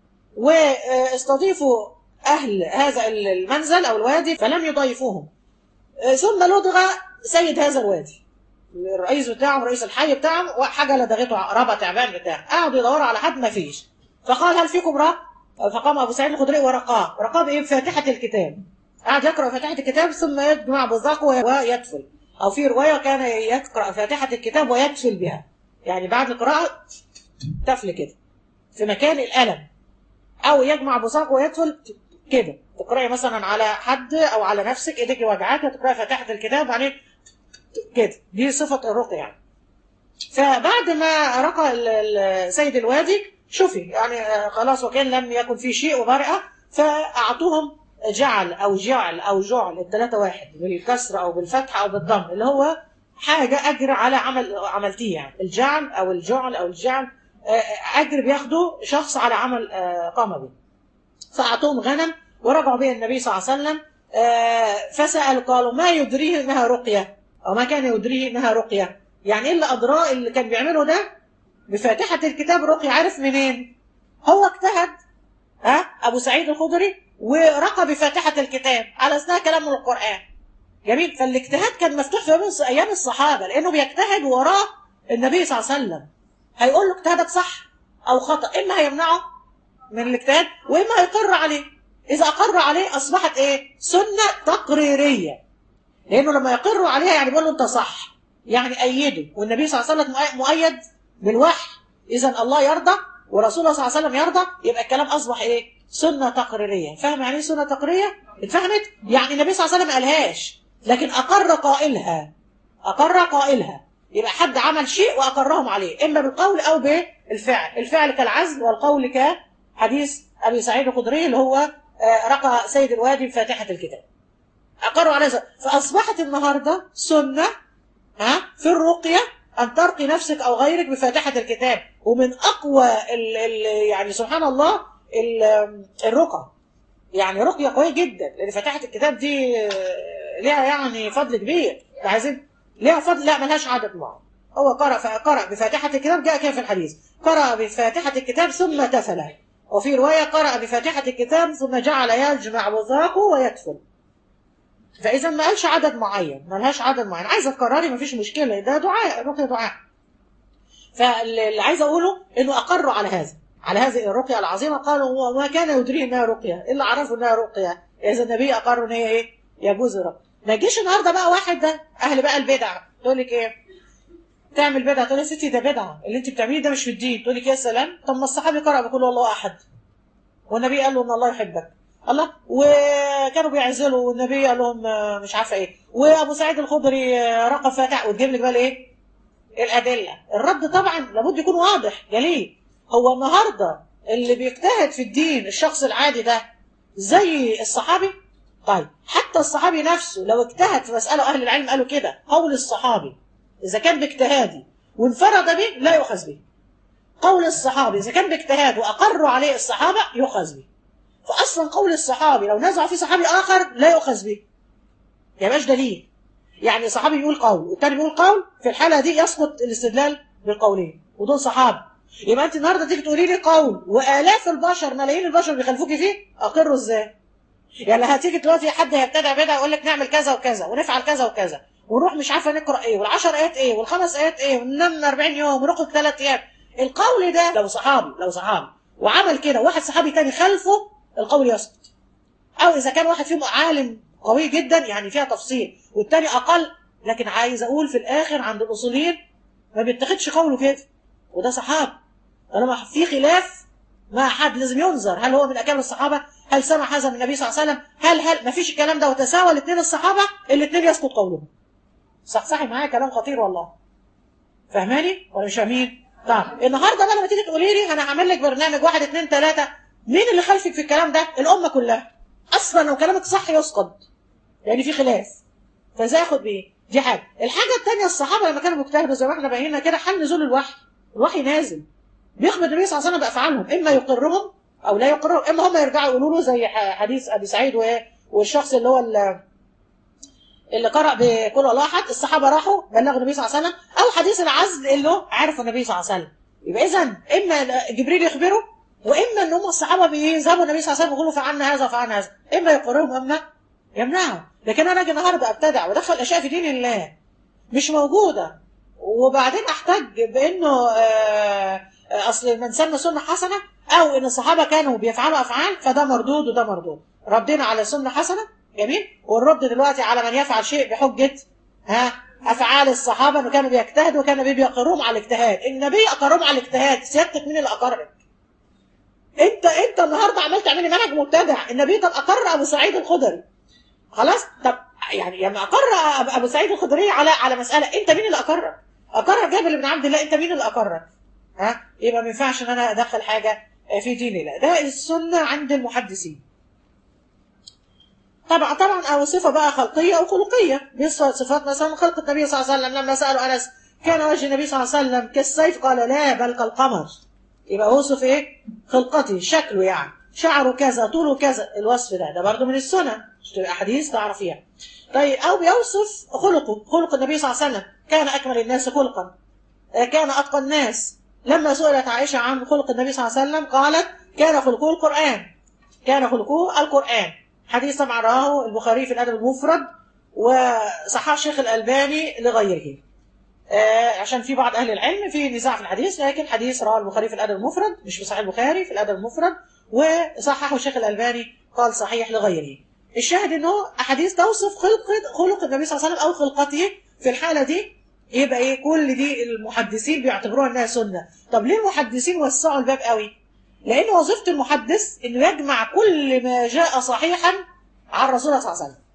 واستضيفوا اهل هذا المنزل او الوادي فلم يضيفوهم آه، ثم لدغ سيد هذا الوادي الرئيس بتاعهم رئيس الحي بتاعهم حاجه لدغته عقربه تعبان بتاع قعدوا يدوروا على حد ما فيش فقال هل فيكم رق فقام ابو سعيد الخدري ورقاه رقاه بايه بفاتحه الكتاب قعد يقرا فاتحه الكتاب ثم يجمع بزاقه ويتفل او في روايه كان يقرا فاتحه الكتاب ويتفل بها يعني بعد القراءه تفل كده في مكان الالم او يجمع بزاقه ويتفل كده تقراي مثلا على حد او على نفسك ايديك وجعاك تقراي فاتحه الكتاب بعدين كده دي صفه الرقيه يعني فبعد ما رقى ال- ال- سيد الوادي شوفي يعني آه، خلاص وكان لم يكن في شيء وبرئه فاعطوهم جعل او جعل او جعل الثلاثه واحد بالكسر او بالفتح او بالضم اللي هو حاجه اجر على عمل عملتيه يعني الجعل او الجعل او الجعل آه، اجر بياخده شخص على عمل آه، قام به فاعطوهم غنم ورجعوا به النبي صلى الله عليه وسلم آه، فسأل قالوا ما يدريه انها رقيه او ما كان يدريه انها رقيه يعني ايه اللي ادراه اللي كان بيعمله ده بفاتحه الكتاب رقيه عارف منين هو اجتهد ها ابو سعيد الخدري ورقى بفاتحه الكتاب على اثناء كلام من القران جميل فالاجتهاد كان مفتوح في أيام- ايام الصحابه لانه بيجتهد وراه النبي صلى الله عليه وسلم هيقول له اجتهادك صح او خطا اما هيمنعه من الاجتهاد واما هيقر عليه اذا اقر عليه اصبحت ايه سنه تقريريه لانه لما يقروا عليها يعني بيقول له انت صح يعني ايده والنبي صلى الله عليه وسلم مؤ- مؤيد بالوحي اذا الله يرضى ورسوله صلى الله عليه وسلم يرضى يبقى الكلام اصبح ايه سنه تقريريه فاهم يعني ايه سنه تقريريه اتفهمت يعني النبي صلى الله عليه وسلم ما قالهاش لكن اقر قائلها اقر قائلها يبقى حد عمل شيء واقرهم عليه اما بالقول او بالفعل الفعل كالعزل والقول كحديث ابي سعيد الخدري اللي هو آه، رقى سيد الوادي بفاتحه الكتاب اقروا على ذلك فاصبحت النهارده سنه ها في الرقيه ان ترقي نفسك او غيرك بفاتحه الكتاب ومن اقوى ال ال يعني سبحان الله ال- الرقى يعني رقيه قويه جدا لان فاتحه الكتاب دي آه، ليها يعني فضل كبير ده عايزين ليها فضل لا ملهاش عدد معين هو قرأ فقرأ بفاتحة الكتاب جاء كده في الحديث قرأ بفاتحة الكتاب ثم تفل وفي رواية قرأ بفاتحة الكتاب ثم جعل يجمع وثاقه ويتفل فاذا ما قالش عدد معين ما لهاش عدد معين عايزه تكرري ما فيش مشكله ده دعاء الرقيه دعاء فاللي عايز اقوله انه اقروا على هذا على هذه الرقيه العظيمه قالوا هو ما كان يدريه انها رقيه الا عرفوا انها رقيه اذا النبي اقر ان هي ايه يجوز الرقيه ما يجيش النهارده بقى واحد ده اهل بقى البدع تقول لك ايه تعمل بدعه تقول يا ستي ده بدعه اللي انت بتعمليه ده مش في الدين تقول لك يا سلام طب ما الصحابي قرأ بقول الله احد والنبي قال له ان الله يحبك الله وكانوا بيعزلوا والنبي قال لهم آه، مش عارفه ايه وابو سعيد الخدري آه، رقى فاتح وتجيب لك بقى الايه الادله الرد طبعا لابد يكون واضح جليل هو النهارده اللي بيجتهد في الدين الشخص العادي ده زي الصحابي طيب حتى الصحابي نفسه لو اجتهد في مساله اهل العلم قالوا كده قول الصحابي اذا كان باجتهادي وانفرد به لا يؤخذ به قول الصحابي اذا كان باجتهاد واقروا عليه الصحابه يؤخذ به فاصلا قول الصحابي لو نزع فيه صحابي اخر لا يؤخذ به يبقاش دليل يعني صحابي بيقول قول والتاني بيقول قول في الحاله دي يسقط الاستدلال بالقولين ودول صحابه يبقى انت النهارده تيجي تقولي لي قول والاف البشر ملايين البشر بيخالفوكي فيه اقره ازاي؟ يعني هتيجي دلوقتي حد هيبتدع بدعه يقول لك نعمل كذا وكذا ونفعل كذا وكذا ونروح مش عارفه نقرا ايه والعشر ايات ايه والخمس ايات ايه وننام 40 يوم ونخرج ثلاث ايام القول ده لو صحابي لو صحابي وعمل كده واحد صحابي تاني خلفه القول يسقط او اذا كان واحد فيهم عالم قوي جدا يعني فيها تفصيل والتاني اقل لكن عايز اقول في الاخر عند الاصوليين ما بيتاخدش قوله كده وده صحابي طالما في خلاف مع حد لازم ينظر هل هو من اكابر الصحابه هل سمع هذا من النبي صلى الله عليه وسلم هل هل ما فيش الكلام ده وتساوى الاثنين الصحابه الاثنين يسقط قولهم صح صحي معايا كلام خطير والله فاهماني ولا مش فاهمين طيب النهارده بقى لما تيجي تقولي لي انا هعمل لك برنامج واحد اثنين ثلاثه مين اللي خلفك في الكلام ده الامه كلها اصلا لو كلامك صح يسقط لان في خلاف فازاي اخد بايه دي حاجه الحاجه الثانيه الصحابه لما كانوا بيجتهدوا زي ما احنا بينا كده حل نزول الوحي الوحي نازل بيخبر النبي صلى الله عليه وسلم بافعالهم اما يقرهم او لا يقرهم اما هم يرجعوا يقولوا له زي ح- حديث ابي سعيد و- والشخص اللي هو ال- اللي قرأ بكل الله احد الصحابه راحوا بلغوا النبي صلى الله عليه وسلم او حديث العزل اللي هو عرفوا النبي صلى الله عليه وسلم يبقى اذا اما جبريل يخبره واما ان هم الصحابه بيذهبوا النبي صلى الله عليه وسلم يقولوا فعلنا هذا وفعلنا هذا اما يقرهم اما يمنعهم لكن انا اجي النهارده ابتدع وادخل اشياء في دين الله مش موجوده وبعدين احتج بانه آه، آه، اصل من سن سنه حسنه او ان الصحابه كانوا بيفعلوا افعال فده مردود وده مردود ردينا على سنه حسنه جميل والرد دلوقتي على من يفعل شيء بحجه ها افعال الصحابه انه كانوا بيجتهدوا وكان النبي بيقرهم على الاجتهاد النبي اقرهم على الاجتهاد سيادتك مين اللي اقرك انت انت النهارده عمال تعملي منهج مبتدع النبي طب اقر ابو سعيد الخدري خلاص طب يعني لما اقر أب- ابو سعيد الخدري على على مساله انت مين اللي اقرك اقرر جابر بن عبد الله انت مين اللي اقرك ها يبقى ما ينفعش ان انا ادخل حاجه في دين الله ده السنه عند المحدثين طبعا طبعا او صفه بقى خلقيه او خلقيه دي صفات مثلا خلق النبي صلى الله عليه وسلم لما سالوا انس كان وجه النبي صلى الله عليه وسلم كالسيف قال لا بل كالقمر يبقى وصف ايه خلقته شكله يعني شعره كذا طوله كذا الوصف ده ده برضه من السنه مش تبقى احاديث تعرفيها طيب او بيوصف خلقه خلق النبي صلى الله عليه وسلم كان اكمل الناس خلقا آه، كان اتقى الناس لما سئلت عائشه عن خلق النبي صلى الله عليه وسلم قالت كان خلقه القران كان خلقه القران حديث طبعا رواه البخاري في الادب المفرد وصححه الشيخ الالباني لغيره آه، عشان في بعض اهل العلم في نزاع في الحديث لكن حديث رواه البخاري في الادب المفرد مش في صحيح البخاري في الادب المفرد وصححه الشيخ الالباني قال صحيح لغيره الشاهد انه احاديث توصف خلق خلق النبي صلى الله عليه وسلم او خلقته في الحاله دي يبقى ايه كل دي المحدثين بيعتبروها انها سنه طب ليه المحدثين وسعوا الباب قوي لان وظيفه المحدث انه يجمع كل ما جاء صحيحا عن رسول الله صلى الله عليه وسلم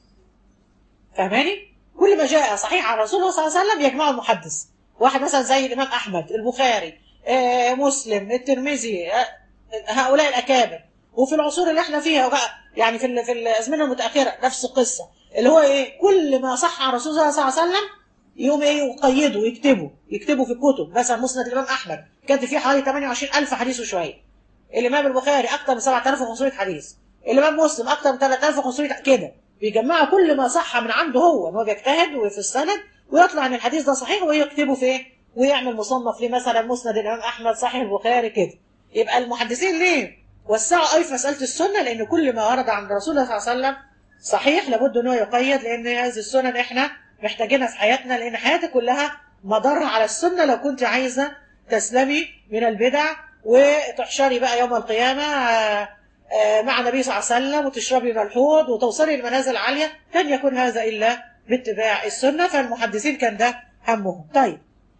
فاهماني كل ما جاء صحيح عن رسول الله صلى الله عليه وسلم يجمعه المحدث واحد مثلا زي الامام احمد البخاري آه، مسلم الترمذي آه، هؤلاء الاكابر وفي العصور اللي احنا فيها وبقى يعني في ال- في الازمنه المتاخره نفس القصه اللي هو ايه كل ما صح عن رسول الله صلى الله عليه وسلم يقوم ايه يقيده ويكتبه يكتبه في الكتب مثلا مسند الامام احمد كاتب فيه حوالي 28000 حديث وشويه الامام البخاري اكثر من 7500 حديث الامام مسلم اكثر من 3500 كده بيجمعوا كل ما صح من عنده هو ان هو بيجتهد وفي السند ويطلع ان الحديث ده صحيح ويكتبه في ايه ويعمل مصنف ليه مثلا مسند الامام احمد صحيح البخاري كده يبقى المحدثين ليه وسعوا قوي في مساله السنه لان كل ما ورد عن رسول الله صلى الله عليه وسلم صحيح لابد ان هو يقيد لان هذه السنن احنا محتاجينها في حياتنا لان حياتك كلها مدارها على السنه لو كنت عايزه تسلمي من البدع وتحشري بقى يوم القيامه آه، آه، مع النبي صلى الله عليه وسلم وتشربي من الحوض وتوصلي لمنازل عاليه لن يكون هذا الا باتباع السنه فالمحدثين كان ده همهم طيب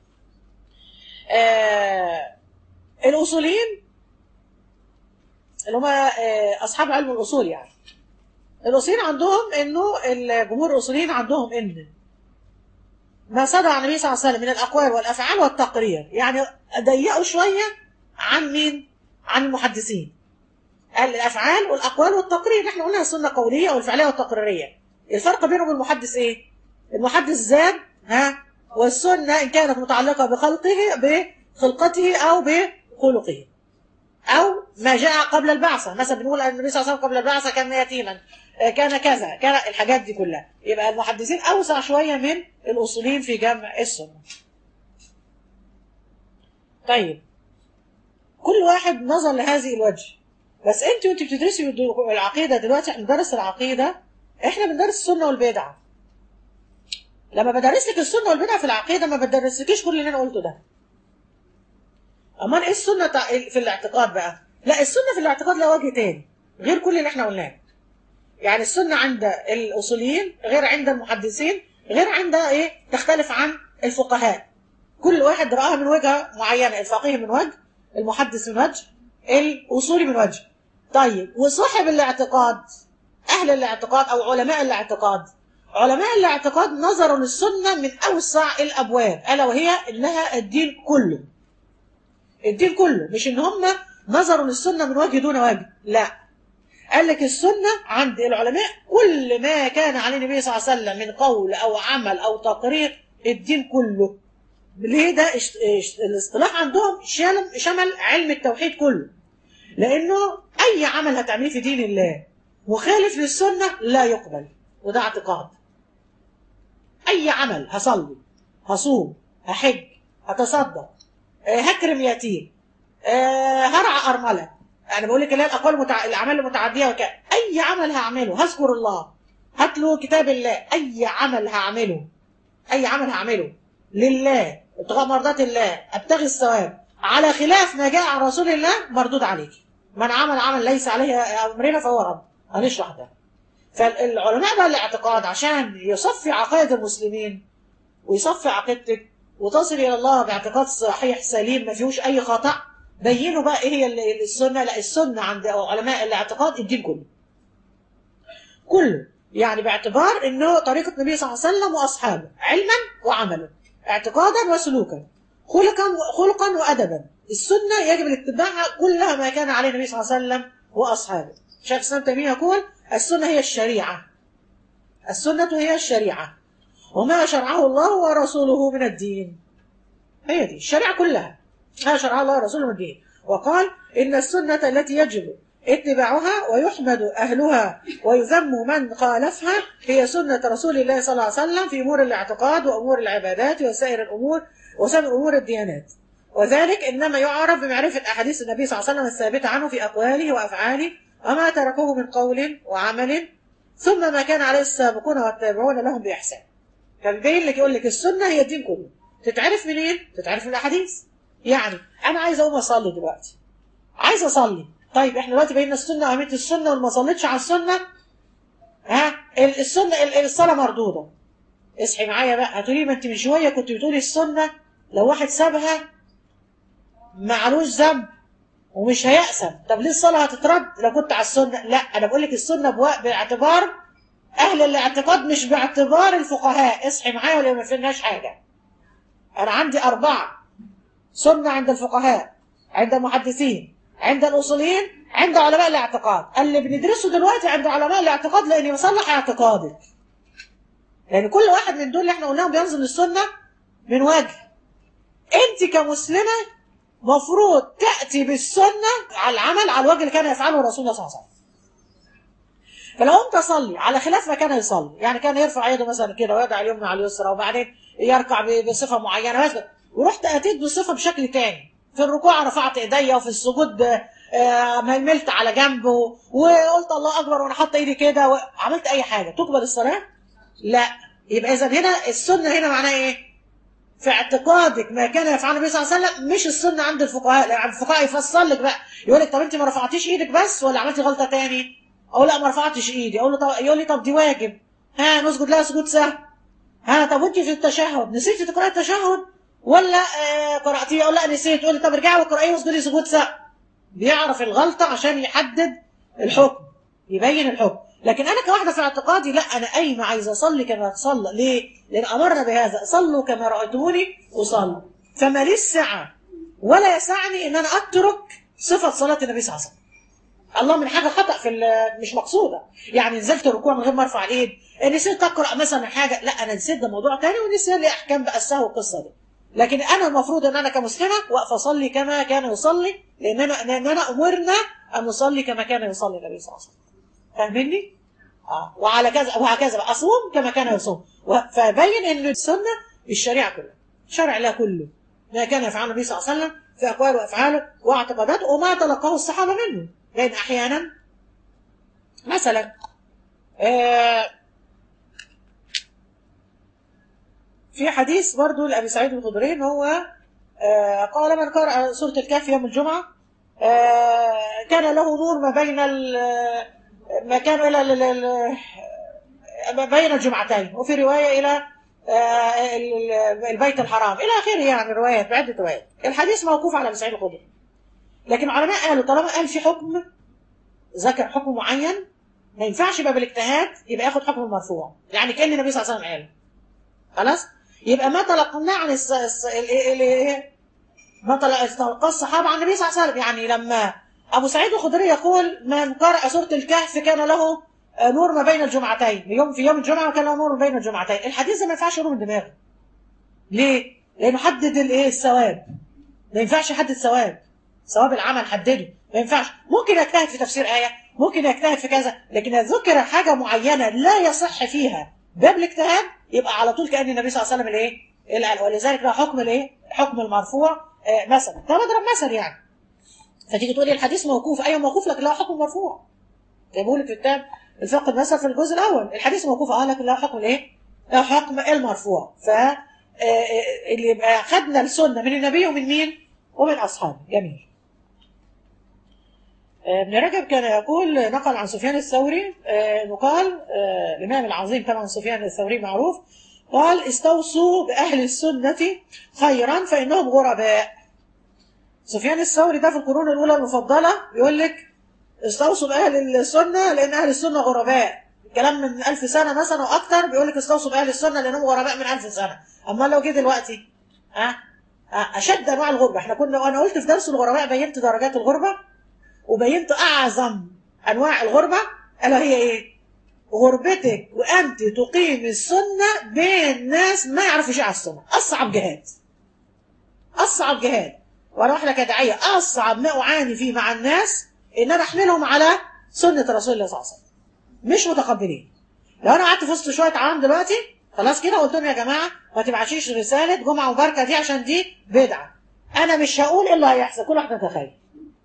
آه الاصوليين اللي هم آه اصحاب علم الاصول يعني الاصوليين عندهم انه الجمهور الاصوليين عندهم ان ما صدر عن النبي صلى الله عليه وسلم من الاقوال والافعال والتقرير يعني ضيقوا شويه عن مين؟ عن المحدثين قال الافعال والاقوال والتقرير احنا قلنا السنه قوليه والفعليه والتقريريه الفرق بينهم المحدث ايه؟ المحدث زاد ها والسنه ان كانت متعلقه بخلقه بخلقته او بخلقه او ما جاء قبل البعثه مثلا بنقول ان النبي صلى الله عليه وسلم قبل البعثه كان يتيما آه، كان كذا كان الحاجات دي كلها يبقى المحدثين اوسع شويه من الاصوليين في جمع السنه طيب كل واحد نظر لهذه الوجه بس انت وانت بتدرسي الدو- العقيده دلوقتي احنا بندرس العقيده احنا بندرس السنه والبدعه لما بدرس لك السنه والبدعه في العقيده ما بدرسلكيش كل اللي انا قلته ده امال ايه السنه تع- في الاعتقاد بقى لا السنه في الاعتقاد لها وجه تاني غير كل اللي احنا قلناه يعني السنه عند الاصوليين غير عند المحدثين غير عند ايه تختلف عن الفقهاء كل واحد رآها من وجهه معينه الفقيه من وجه المحدث من وجه الاصولي من وجه طيب وصاحب الاعتقاد اهل الاعتقاد او علماء الاعتقاد علماء الاعتقاد نظروا للسنه من اوسع الابواب الا وهي انها الدين كله الدين كله مش ان هم نظروا للسنه من وجه دون وجه لا قال لك السنه عند العلماء كل ما كان عليه النبي صلى الله عليه وسلم من قول او عمل او تقرير الدين كله ليه ده اش- اش- الاصطلاح عندهم شمل شمل علم التوحيد كله لانه اي عمل هتعمليه في دين الله مخالف للسنه لا يقبل وده اعتقاد اي عمل هصلي هصوم هحج هتصدق آه، هكرم يتيم آه، هرعى ارمله انا بقول لك اللي هي الاقوال المتع... الاعمال المتعديه وك... اي عمل هعمله هذكر الله هتلو كتاب الله اي عمل هعمله اي عمل هعمله لله ابتغاء مرضات الله ابتغي الثواب على خلاف ما جاء عن رسول الله مردود عليك من عمل عمل ليس عليه امرنا فهو رد هنشرح ده فالعلماء بقى الاعتقاد عشان يصفي عقائد المسلمين ويصفي عقيدتك وتصل الى الله باعتقاد صحيح سليم ما فيهوش اي خطا بينوا بقى ايه هي ال- السنه لا السنه عند علماء الاعتقاد الدين كله كله يعني باعتبار انه طريقه النبي صلى الله عليه وسلم واصحابه علما وعملا اعتقادا وسلوكا خلقا خلقا وادبا السنه يجب الاتباع كلها ما كان عليه النبي صلى الله عليه وسلم واصحابه شيخ الاسلام تيميه يقول السنه هي الشريعه السنه هي الشريعه وما شرعه الله ورسوله من الدين هي دي الشريعه كلها ما شرعه الله ورسوله من الدين وقال ان السنه التي يجب اتباعها ويحمد أهلها ويذم من خالفها هي سنة رسول الله صلى الله عليه وسلم في أمور الاعتقاد وأمور العبادات وسائر الأمور وسائر أمور الديانات وذلك إنما يعرف بمعرفة أحاديث النبي صلى الله عليه وسلم الثابتة عنه في أقواله وأفعاله وما تركوه من قول وعمل ثم ما كان عليه السابقون والتابعون لهم بإحسان فبيبين لك يقول لك السنة هي الدين كله تتعرف منين؟ تتعرف من الأحاديث يعني أنا عايز أقوم أصلي دلوقتي عايز أصلي طيب احنا دلوقتي بينا السنه اهميه السنه واللي ما صليتش على السنه ها ال- السنه ال- الصلاه مردوده اصحي معايا بقى هتقولي ما انت من شويه كنت بتقولي السنه لو واحد سابها معلوش ذنب ومش هيأسم طب ليه الصلاه هتترد لو كنت على السنه لا انا بقول لك السنه بوا- باعتبار اهل الاعتقاد مش باعتبار الفقهاء اصحي معايا ولا ما فيناش حاجه انا عندي اربعه سنه عند الفقهاء عند المحدثين عند الاصوليين عند علماء الاعتقاد اللي بندرسه دلوقتي عند علماء الاعتقاد لاني بصلح اعتقادك يعني كل واحد من دول اللي احنا قلناهم بينزل السنه من وجه انت كمسلمه مفروض تاتي بالسنه على العمل على الوجه اللي كان يفعله رسول الله صلى الله عليه وسلم فلو قمت اصلي على خلاف ما كان يصلي يعني كان يرفع يده مثلا كده ويضع اليمنى على اليسرى وبعدين يركع ب- بصفه معينه مثلا ورحت اتيت بصفه بشكل تاني في الركوع رفعت ايديا وفي السجود آه، ململت على جنب و- وقلت الله اكبر وانا حاطه ايدي كده وعملت اي حاجه تقبل الصلاه؟ لا يبقى اذا هنا السنه هنا معناها ايه؟ في اعتقادك ما كان يفعله النبي صلى الله عليه وسلم مش السنه عند الفقهاء لان الفقهاء يفصل لك بقى يقول لك طب انت ما رفعتيش ايدك بس ولا عملتي غلطه تاني؟ اقول لا ما رفعتش ايدي اقول له طب يقول لي طب دي واجب ها نسجد لها سجود سهو ها طب وانت في التشهد نسيتي تقراي التشهد ولا آه قراتيه اقول لا نسيت تقول لي طب ارجعي واقرايه واسجدي سجود سهو بيعرف الغلطه عشان يحدد الحكم يبين الحكم لكن انا كواحده في اعتقادي لا انا قايمه عايزه اصلي كما تصلى ليه؟ لان امرنا بهذا صلوا كما رايتموني اصلي فما لي السعه ولا يسعني ان انا اترك صفه صلاه النبي صلى الله عليه وسلم الله من حاجه خطا في ال- مش مقصوده يعني نزلت الركوع من غير ما ارفع الايد نسيت اقرا مثلا حاجه لا انا نسيت ده موضوع تاني ونسيت لي احكام بقى السهو القصه دي لكن انا المفروض ان انا كمسلمه واقف اصلي كما كان يصلي لان انا لاننا امرنا ان نصلي كما كان يصلي النبي صلى الله عليه وسلم فاهمني؟ اه وعلى كذا وهكذا بقى اصوم كما كان يصوم و- فبين ان السنه الشريعه كلها شرع الله كله ما كان يفعله النبي صلى الله عليه وسلم في اقواله وافعاله واعتقاداته وما تلقاه الصحابه منه لان احيانا مثلا آه في حديث برضو لأبي سعيد الخدري إن هو آه قال من قرأ سورة الكهف يوم الجمعة آه كان له نور ما بين ال- ما كان إلى ال- ال- ما بين الجمعتين وفي رواية إلى آه ال- ال- البيت الحرام إلى آخره يعني روايات بعدة روايات الحديث موقوف على أبي سعيد الخدري لكن علماء قالوا طالما قال في حكم ذكر حكم معين ما ينفعش يبقى بالاجتهاد يبقى ياخد حكم مرفوع يعني كأن النبي صلى الله عليه وسلم قال خلاص يبقى ما تلقناه عن الس... الس... ال... ال... ال... ما تل- تلقى الصحابة عن النبي صلى الله عليه وسلم يعني لما أبو سعيد الخدري يقول من قرأ سورة الكهف كان له آه، نور ما بين الجمعتين يوم في يوم الجمعة كان له نور ما بين الجمعتين الحديث ده ما ينفعش يروح من دماغه ليه؟ لأنه حدد الإيه الثواب ما ينفعش يحدد ثواب ثواب العمل حدده ما ينفعش ممكن يجتهد في تفسير آية ممكن يجتهد في كذا لكن إذا ذكر حاجة معينة لا يصح فيها باب الاجتهاد يبقى على طول كأن النبي صلى الله عليه وسلم الايه العلم ولذلك له حكم الايه حكم المرفوع آه مثلا ده بضرب مثل يعني فتيجي تقولي الحديث موقوف ايوه موقوف لكن له حكم مرفوع زي بقول لك في كتاب الفقه المثل في الجزء الاول الحديث موقوف اه لكن له حكم الايه له حكم المرفوع ف آه، آه، اللي يبقى خدنا السنه من النبي ومن مين ومن اصحابه جميل آه، ابن رجب كان يقول نقل عن سفيان الثوري آه، انه قال آه، الامام العظيم طبعا سفيان الثوري معروف قال استوصوا باهل السنه خيرا فانهم غرباء سفيان الثوري ده في القرون الاولى المفضله بيقول لك استوصوا باهل السنه لان اهل السنه غرباء الكلام من ألف سنه مثلا واكثر بيقول لك استوصوا باهل السنه لانهم غرباء من ألف سنه اما لو جه دلوقتي ها أه؟ اشد انواع الغربه احنا كنا وانا قلت في درس الغرباء بينت درجات الغربه وبينت اعظم انواع الغربه الا هي ايه غربتك وانت تقيم السنه بين ناس ما يعرفوا شيء على السنه اصعب جهاد اصعب جهاد وانا واحده كداعيه اصعب ما اعاني فيه مع الناس ان انا احملهم على سنه رسول الله صلى الله عليه وسلم مش متقبلين لو انا قعدت في وسط شويه عوام دلوقتي خلاص كده قلت لهم يا جماعه ما تبعتيش رساله جمعه مباركه دي عشان دي بدعه انا مش هقول ايه اللي هيحصل كل واحد يتخيل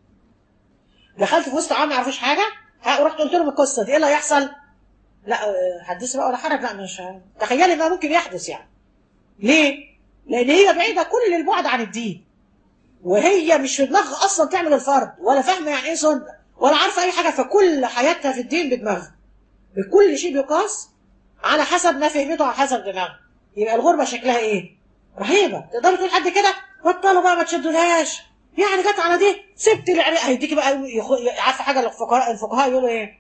دخلت في وسط عام ما يعرفوش حاجه ها، ورحت قلت لهم القصه دي ايه اللي هيحصل؟ لا آه، حدث بقى ولا حرج لا مش تخيلي ما ممكن يحدث يعني ليه؟ لان هي بعيده كل البعد عن الدين وهي مش في دماغها اصلا تعمل الفرض ولا فاهمه يعني ايه سنه ولا عارفه اي حاجه فكل حياتها في الدين بدماغها بكل شيء بيقاس على حسب ما فهمته على حسب دماغها يبقى الغربه شكلها ايه؟ رهيبه تقدر تقول حد كده بطلوا بقى ما تشدولهاش يعني جت على دي سبت العرق هيديكي بقى يخ... عارفه حاجه الفقهاء الفقهاء يقولوا ايه؟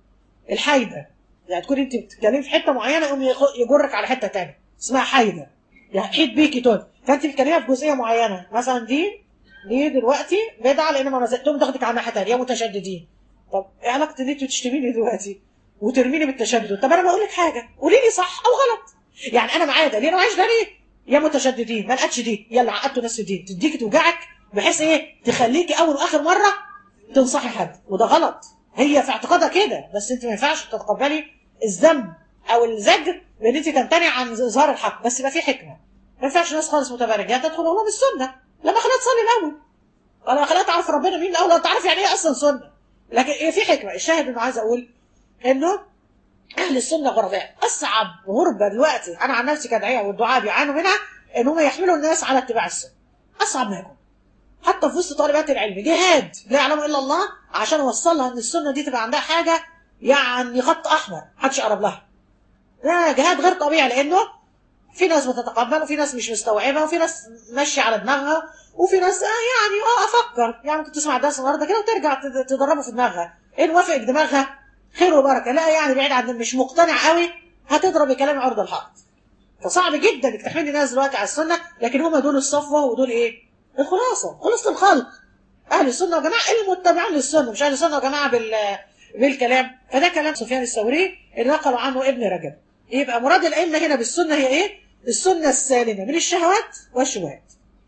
الحايده يعني تكون انت بتتكلمي في حته معينه يقوم يخ- يجرك على حته تانية اسمها حايده يعني حيد بيكي تقول فانت بتتكلمي في جزئيه معينه مثلا دي دي دلوقتي بدعه لان ما نزلتهم تاخدك على ناحيه ثانيه متشددين طب ايه علاقه ان انت بتشتميني دلوقتي وترميني بالتشدد طب انا بقول لك حاجه قولي لي صح او غلط يعني انا معايا دليل انا معيش دليل يا متشددين ما لقتش دي يلا عقدتوا ناس في دي تديكي توجعك بحيث ايه تخليكي اول واخر مره تنصحي حد وده غلط هي في اعتقادها كده بس انت ما ينفعش تتقبلي الذنب او الزجر بان انت تمتنع عن اظهار الحق بس يبقى في حكمه ما ينفعش ناس خالص متبرجات تدخل لهم السنه لما خليها تصلي الاول ولا خليها تعرف ربنا مين الاول انت عارف يعني ايه اصلا سنه لكن ايه في حكمه الشاهد انه عايز اقول انه اهل السنه غرباء اصعب غربه دلوقتي انا عن نفسي كداعيه والدعاء بيعانوا منها ان هم يحملوا الناس على اتباع السنه اصعب ما يكون حتى في وسط طالبات العلم جهاد لا يعلم الا الله عشان اوصلها ان السنه دي تبقى عندها حاجه يعني خط احمر محدش يقرب لها ده جهاد غير طبيعي لانه في ناس بتتقبل وفي ناس مش مستوعبه وفي ناس ماشيه على دماغها وفي ناس آه يعني اه افكر يعني ممكن تسمع درس النهارده كده وترجع تد- تدربه في دماغها ايه موافق دماغها خير وبركه لا يعني بعيد عن مش مقتنع قوي هتضرب كلام عرض الحائط فصعب جدا انك تحملي ناس دلوقتي على السنه لكن هم دول الصفوه ودول ايه؟ الخلاصه خلاصه الخلق اهل السنه والجماعه المتبعون للسنه مش اهل السنه والجماعه بال بالكلام فده كلام سفيان الثوري اللي نقلوا عنه ابن رجب يبقى مراد الائمه هنا بالسنه هي ايه؟ السنه السالمه من الشهوات والشبهات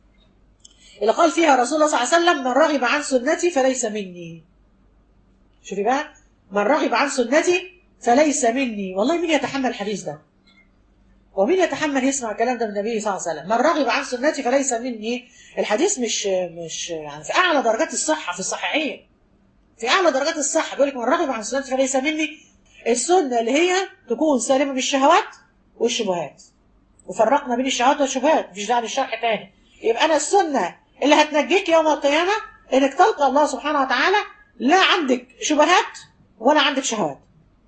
اللي قال فيها رسول الله صلى الله عليه وسلم من رغب عن سنتي فليس مني شوفي بقى من رغب عن سنتي فليس مني والله مين يتحمل الحديث ده ومين يتحمل يسمع الكلام ده من النبي صلى الله عليه وسلم من رغب عن سنتي فليس مني الحديث مش مش يعني في اعلى درجات الصحه في الصحيحين في اعلى درجات الصحه بيقول لك من رغب عن سنتي فليس مني السنه اللي هي تكون سالمه من الشهوات والشبهات وفرقنا بين الشهوات والشبهات مفيش داعي للشرح تاني يبقى انا السنه اللي هتنجيك يوم القيامه انك تلقى الله سبحانه وتعالى لا عندك شبهات ولا عندك شهوات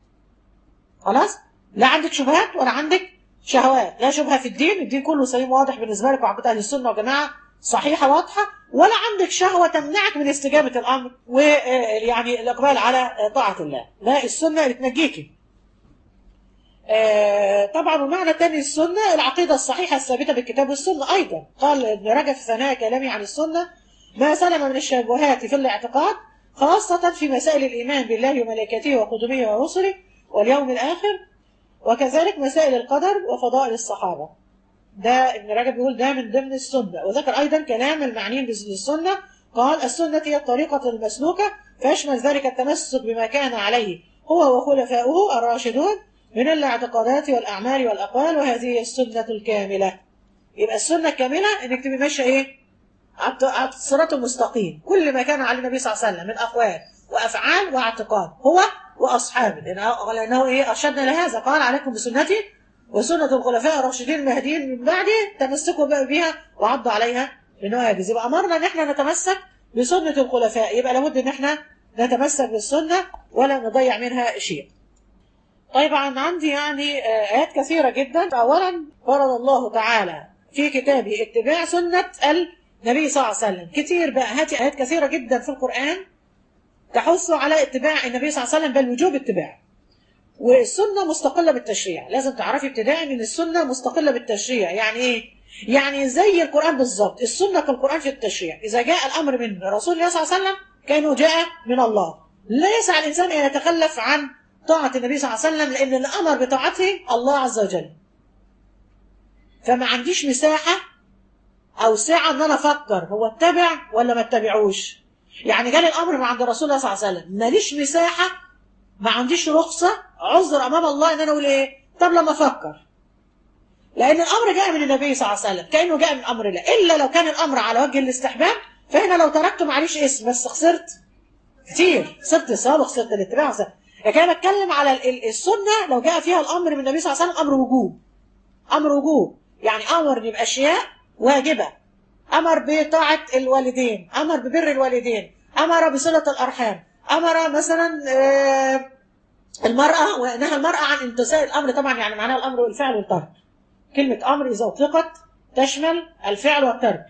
خلاص لا عندك شبهات ولا عندك شهوات لا شبهه في الدين الدين كله سليم واضح بالنسبه لك وعقيده اهل السنه والجماعه صحيحه واضحه ولا عندك شهوه تمنعك من استجابه الامر ويعني الاقبال على طاعه الله لا السنه اللي تنجيكي آه، طبعا ومعنى الثاني السنة العقيدة الصحيحة الثابتة بالكتاب والسنة أيضا قال ابن رجب في ثناء كلامي عن السنة ما سلم من الشبهات في الاعتقاد خاصة في مسائل الإيمان بالله وملائكته وكتبه ورسله واليوم الآخر وكذلك مسائل القدر وفضائل الصحابة ده ابن رجب بيقول ده من ضمن السنة وذكر أيضا كلام المعنيين بالسنة قال السنة هي الطريقة المسلوكة فيشمل ذلك التمسك بما كان عليه هو وخلفاؤه الراشدون من الاعتقادات والأعمال والأقوال وهذه هي السنة الكاملة يبقى السنة الكاملة إنك تبقى ماشية إيه؟ على الصراط المستقيم كل ما كان على النبي صلى الله عليه وسلم من أقوال وأفعال واعتقاد هو وأصحابه لأنه, لأنه إيه أرشدنا لهذا قال عليكم بسنتي وسنة الخلفاء الراشدين المهديين من بعدي تمسكوا بقى بها وعضوا عليها بنواجز يبقى أمرنا إن إحنا نتمسك بسنة الخلفاء يبقى لابد إن إحنا نتمسك بالسنة ولا نضيع منها شيء طيب عندي يعني آيات كثيرة جدا أولا فرض الله تعالى في كتابه اتباع سنة النبي صلى الله عليه وسلم كتير بقى هاتي آيات كثيرة جدا في القرآن تحث على اتباع النبي صلى الله عليه وسلم بل وجوب اتباعه والسنة مستقلة بالتشريع لازم تعرفي ابتداء ان السنة مستقلة بالتشريع يعني ايه يعني زي القرآن بالظبط السنة كالقرآن في التشريع إذا جاء الأمر من رسول الله صلى الله عليه وسلم كأنه جاء من الله لا يسعى الإنسان أن يتخلف عن طاعة النبي صلى الله عليه وسلم لأن الأمر بطاعته الله عز وجل فما عنديش مساحة أو ساعة أن أنا أفكر هو اتبع ولا ما اتبعوش يعني جالي الأمر من عند رسول الله صلى الله عليه وسلم ماليش مساحة ما عنديش رخصة عذر أمام الله إن أنا أقول إيه طب لما أفكر لأن الأمر جاء من النبي صلى الله عليه وسلم كأنه جاء من أمر الله إلا لو كان الأمر على وجه الاستحباب فهنا لو تركته معليش اسم بس خسرت كتير خسرت الثواب وخسرت الاتباع لكن أنا بتكلم على السنة لو جاء فيها الأمر من النبي صلى الله عليه وسلم أمر وجوب أمر وجوب يعني أمر بأشياء واجبة أمر بطاعة الوالدين أمر ببر الوالدين أمر بصلة الأرحام أمر مثلا المرأة ونهى المرأة عن امتثال الأمر طبعا يعني معناه الأمر والفعل والترك كلمة أمر إذا أطلقت تشمل الفعل والترك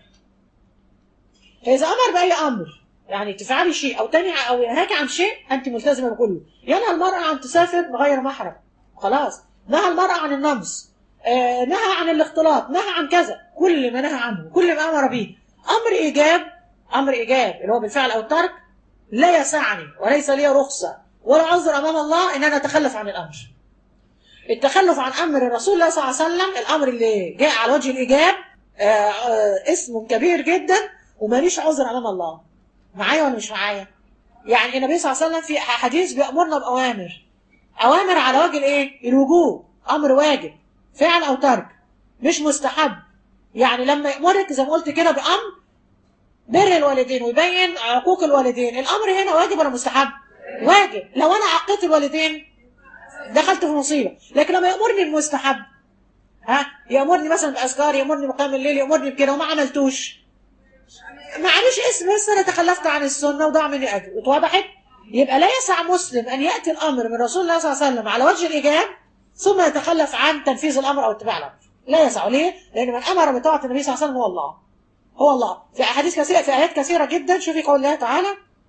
فإذا أمر بأي أمر يعني تفعلي شيء أو تنهي أو ينهاك عن شيء أنت ملتزمة بكله ينهى المرأة عن تسافر بغير محرم خلاص نهى المرأة عن النمس آه نهى عن الاختلاط نهى عن كذا كل ما نهى عنه كل ما أمر به أمر إيجاب أمر إيجاب اللي هو بالفعل أو الترك لا يسعني وليس لي رخصة ولا عذر أمام الله إن أنا أتخلف عن الأمر التخلف عن أمر الرسول الله صلى الله عليه وسلم الأمر اللي جاء على وجه الإيجاب آه آه اسمه كبير جدا وماليش عذر أمام الله معايا ولا مش معايا يعني النبي صلى الله عليه وسلم في حديث بيأمرنا بأوامر أوامر على وجه الإيه الوجوب أمر واجب فعل أو ترك مش مستحب يعني لما يأمرك زي ما قلت كده بأمر بر الوالدين ويبين عقوق الوالدين الأمر هنا واجب ولا مستحب واجب لو أنا عقيت الوالدين دخلت في مصيبة لكن لما يأمرني بمستحب ها يأمرني مثلا بأذكار يأمرني بقيام الليل يأمرني بكده وما عملتوش معلش اسم بس أنا تخلفت عن السنة وضاع مني أجر اتوضحت يبقى لا يسع مسلم أن يأتي الأمر من رسول الله صلى الله عليه وسلم على وجه الإيجاب ثم يتخلف عن تنفيذ الأمر أو اتباع الأمر لا يسع ليه؟ لأن من أمر بطاعة النبي صلى الله عليه وسلم هو الله هو الله في أحاديث كثيرة في آيات كثيرة جدا شوفي قول الله تعالى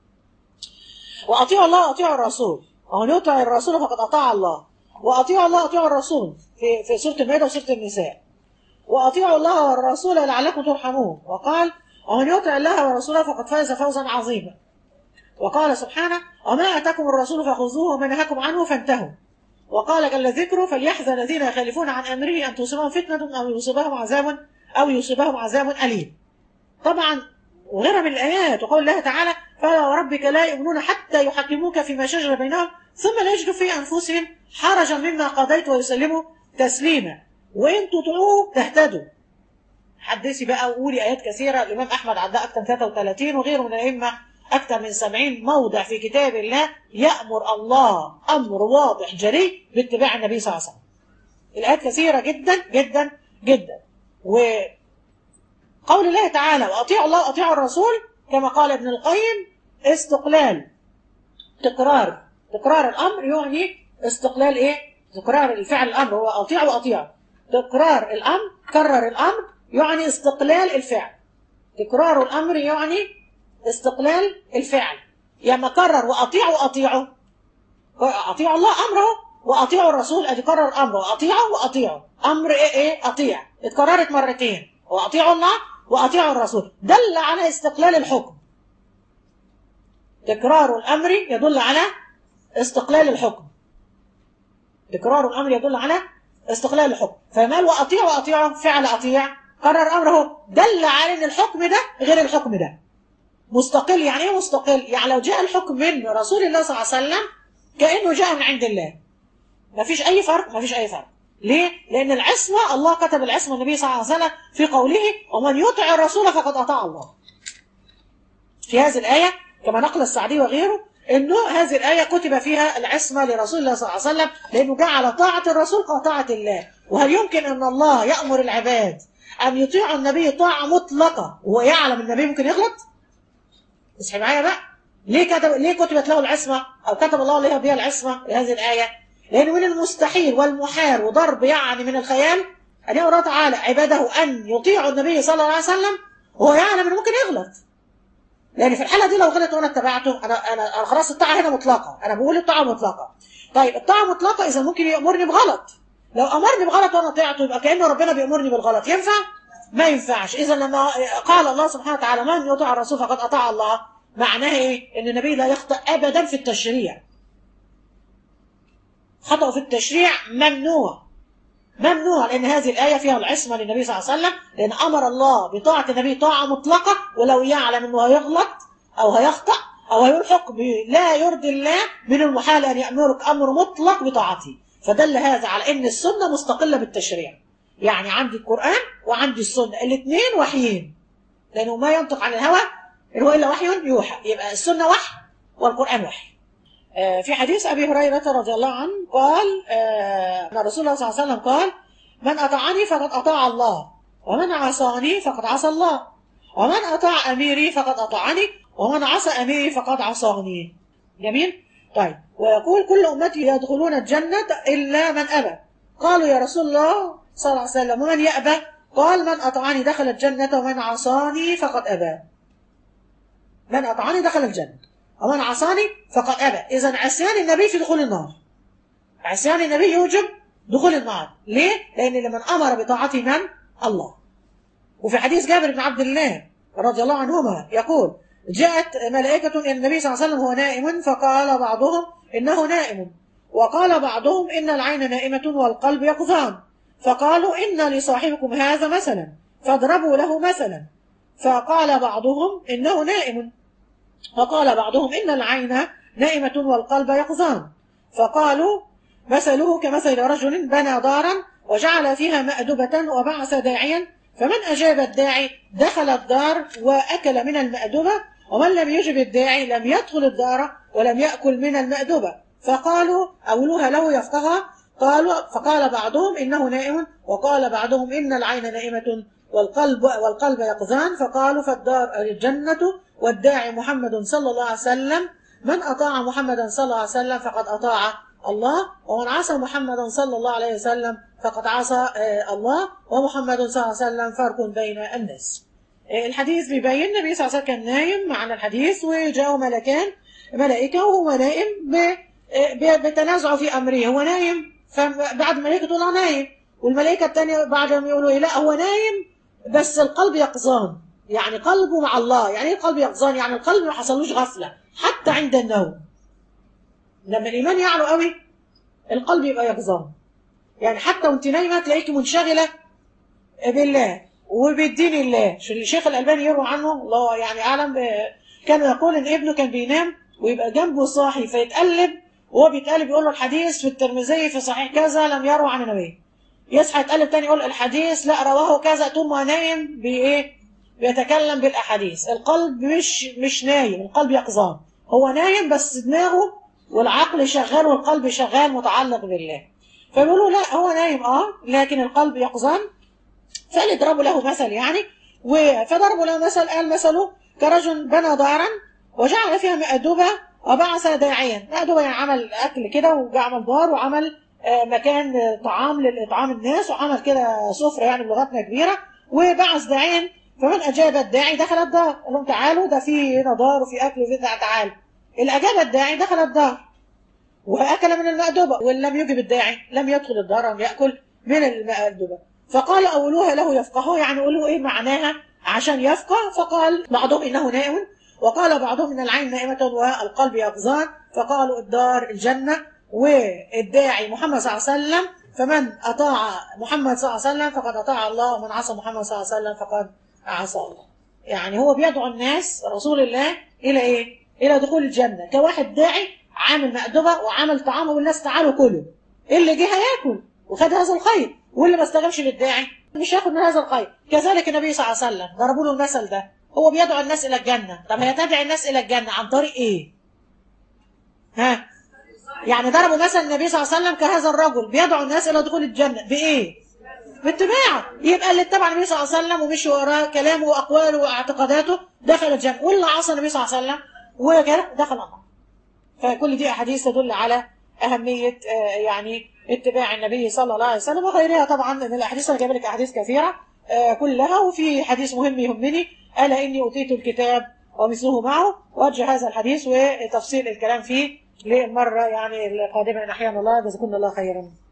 وأطيعوا الله وأطيعوا الرسول ومن يطع الرسول فقد أطاع الله وأطيعوا الله وأطيعوا الرسول في في سورة المائدة وسورة النساء وأطيعوا الله والرسول لعلكم ترحمون وقال ومن يطع الله ورسوله فقد فاز فوزا عظيما وقال سبحانه وما أتاكم الرسول فخذوه وما نهاكم عنه فانتهوا وقال جل ذكره فليحذر الذين يخالفون عن أمره أن تصيبهم فتنة أو يصيبهم عذاب أو يصيبهم عذاب أليم طبعا وغيرها من الآيات وقول الله تعالى فلا وربك لا يؤمنون حتى يحكموك فيما شجر بينهم ثم لا يجدوا في أنفسهم حرجا مما قضيت ويسلموا تسليما وإن تطيعوه تهتدوا حدثي بقى وقولي آيات كثيرة الإمام أحمد عندها أكثر من 33 وغيره من الأئمة أكثر من 70 موضع في كتاب الله يأمر الله أمر واضح جري باتباع النبي صلى الله عليه وسلم الآيات كثيرة جدا جدا جدا وقول الله تعالى وأطيعوا الله وأطيعوا الرسول كما قال ابن القيم استقلال تكرار تكرار الأمر يعني استقلال إيه؟ تكرار الفعل الأمر هو أطيع وأطيع تكرار الأمر كرر الأمر يعني استقلال الفعل تكرار الأمر يعني استقلال الفعل لما كرر وأطيع وأطيعه أطيع الله أمره وأطيع الرسول أدي كرر الأمر وأطيعه وأطيعه أمر إيه إيه أطيع اتكررت مرتين وأطيع الله وأطيع الرسول دل على استقلال الحكم تكرار الأمر يدل على استقلال الحكم تكرار الأمر يدل على استقلال الحكم فمال وأطيع وأطيعه فعل أطيع قرر أمره دل على أن الحكم ده غير الحكم ده مستقل يعني ايه مستقل يعني لو جاء الحكم من رسول الله صلى الله عليه وسلم كانه جاء من عند الله ما فيش اي فرق ما فيش اي فرق ليه لان العصمه الله كتب العصمه النبي صلى الله عليه وسلم في قوله ومن يطع الرسول فقد اطاع الله في هذه الايه كما نقل السعدي وغيره انه هذه الايه كتب فيها العصمه لرسول الله صلى الله عليه وسلم لانه جعل طاعه الرسول كطاعه الله وهل يمكن ان الله يامر العباد ان يطيعوا النبي طاعه مطلقه وهو يعلم النبي ممكن يغلط اصحي معايا بقى ليه كتب ليه كتبت له العصمه او كتب الله له بها العصمه لهذه الايه لان من المستحيل والمحال وضرب يعني من الخيال ان يامر الله تعالى عباده ان يطيعوا النبي صلى الله عليه وسلم وهو يعلم انه ممكن يغلط لان في الحاله دي لو غلط وانا اتبعته انا انا انا خلاص الطاعه هنا مطلقه انا بقول الطاعه مطلقه طيب الطاعه مطلقه اذا ممكن يامرني بغلط لو امرني بغلط وانا طيعته يبقى كانه ربنا بيامرني بالغلط ينفع ما ينفعش اذا لما قال الله سبحانه وتعالى من يطيع الرسول فقد اطاع الله معناه ايه ان النبي لا يخطئ ابدا في التشريع خطأ في التشريع ممنوع ممنوع لان هذه الايه فيها العصمه للنبي صلى الله عليه وسلم لان امر الله بطاعه النبي طاعه مطلقه ولو يعلم انه هيغلط او هيخطا او هيقول حكم لا يرضي الله من المحال ان يامرك امر مطلق بطاعته فدل هذا على ان السنه مستقله بالتشريع يعني عندي القران وعندي السنه الاثنين وحيين لانه ما ينطق عن الهوى ان هو الا وحي يوحى يبقى السنه وحي والقران وحي آه، في حديث ابي هريره رضي الله عنه قال آه، ان رسول الله صلى الله عليه وسلم قال من اطاعني فقد اطاع الله ومن عصاني فقد عصى الله ومن اطاع اميري فقد اطاعني ومن عصى اميري فقد عصاني جميل طيب ويقول كل امتي يدخلون الجنه الا من ابى قالوا يا رسول الله صلى الله عليه وسلم ومن يأبى قال من أطعني دخل الجنة ومن عصاني فقد أبى من أطعني دخل الجنة ومن عصاني فقد أبى إذا عصيان النبي في دخول النار عصيان النبي يوجب دخول النار ليه؟ لأن لمن أمر بطاعته من؟ الله وفي حديث جابر بن عبد الله رضي الله عنهما يقول جاءت ملائكة إلى النبي صلى الله عليه وسلم وهو نائم فقال بعضهم إنه نائم وقال بعضهم إن العين نائمة والقلب يقظان فقالوا إن لصاحبكم هذا مثلا فاضربوا له مثلا فقال بعضهم إنه نائم وقال بعضهم إن العين نائمة والقلب يقظان فقالوا مثله كمثل رجل بنى دارا وجعل فيها مأدبة وبعث داعيا فمن أجاب الداعي دخل الدار وأكل من المأدبة ومن لم يجب الداعي لم يدخل الدار ولم يأكل من المأدبة فقالوا أولوها له يفقهها قالوا فقال بعضهم إنه نائم وقال بعضهم إن العين نائمة والقلب والقلب يقظان فقالوا فالدار الجنة والداعي محمد صلى الله عليه وسلم من أطاع محمدا صلى الله عليه وسلم فقد أطاع الله ومن عصى محمدا صلى الله عليه وسلم فقد عصى آه، الله ومحمد صلى الله عليه وسلم فرق بين الناس آه، الحديث بيبين النبي صلى الله عليه وسلم كان نايم معنى الحديث وجاءوا ملكان ملائكة وهو نائم ب- آه، بتنازعوا في أمره هو نايم فبعد الملائكة تقول أنا نايم والملائكة التانية بعد ما يقولوا إيه لا هو نايم بس القلب يقظان يعني قلبه مع الله يعني ايه قلب يقظان يعني القلب ما حصلوش غفلة حتى عند النوم لما الإيمان يعلو قوي القلب يبقى يقظان يعني حتى وانت نايمة تلاقيكي منشغلة بالله وبالدين الله شو الشيخ الألباني يروى عنه الله يعني أعلم ب- كان يقول إن ابنه كان بينام ويبقى جنبه صاحي فيتقلب وهو بيتقلب يقول له الحديث في الترمذي في صحيح كذا لم يروى عن النبي يصحى يتقلب تاني يقول الحديث لا رواه كذا طول ما هو نايم بايه بيتكلم بالاحاديث القلب مش مش نايم القلب يقظان هو نايم بس دماغه والعقل شغال والقلب شغال متعلق بالله فبيقولوا لا هو نايم اه لكن القلب يقظان فليضربوا له مثل يعني و- فضربوا له مثل قال مثله كرجل بنى دارا وجعل فيها مأدبة وبعث داعيا مأدبة يعني عمل أكل كده وعمل دار وعمل آه، مكان آه، طعام لإطعام الناس وعمل كده سفرة يعني بلغتنا كبيرة وبعث داعيا فمن أجاب الداعي دخل الدار قال لهم تعالوا ده في هنا دار وفي أكل وفي بتاع تعالوا اللي أجاب الداعي دخل الدار وأكل من المأدبة وإن لم يجب الداعي لم يدخل الدار ولم يأكل من المأدبة فقال أولوها له يفقهه يعني قولوا إيه معناها عشان يفقه فقال بعضهم إنه نائم وقال بعضهم إن العين نائمة والقلب يقظان فقالوا الدار الجنة والداعي محمد صلى الله عليه وسلم فمن أطاع محمد صلى الله عليه وسلم فقد أطاع الله ومن عصى محمد صلى الله عليه وسلم فقد عصى الله يعني هو بيدعو الناس رسول الله الى ايه؟ الى دخول الجنه كواحد داعي عامل مأدبه وعامل طعام والناس تعالوا كلوا اللي جه هياكل وخد هذا الخير واللي ما استجابش للداعي مش هياخد من هذا الخير كذلك النبي صلى الله عليه وسلم ضربوا له المثل ده هو بيدعو الناس الى الجنه طب هي تدعي الناس الى الجنه عن طريق ايه ها يعني ضربوا مثلا النبي صلى الله عليه وسلم كهذا الرجل بيدعو الناس الى دخول الجنه بايه باتباعه يبقى اللي اتبع النبي صلى الله عليه وسلم ومشي وراه كلامه واقواله واعتقاداته دخل الجنه واللي عصى النبي صلى الله عليه وسلم وكده دخل النار فكل دي احاديث تدل على اهميه آه، يعني اتباع النبي صلى الله عليه وسلم وغيرها طبعا من الاحاديث انا جايب لك احاديث كثيره آه، كلها وفي حديث مهم يهمني الا اني اوتيت الكتاب ومثله معه وارجع هذا الحديث وتفصيل الكلام فيه للمره يعني القادمه ان احيانا الله جزاكم الله خيرا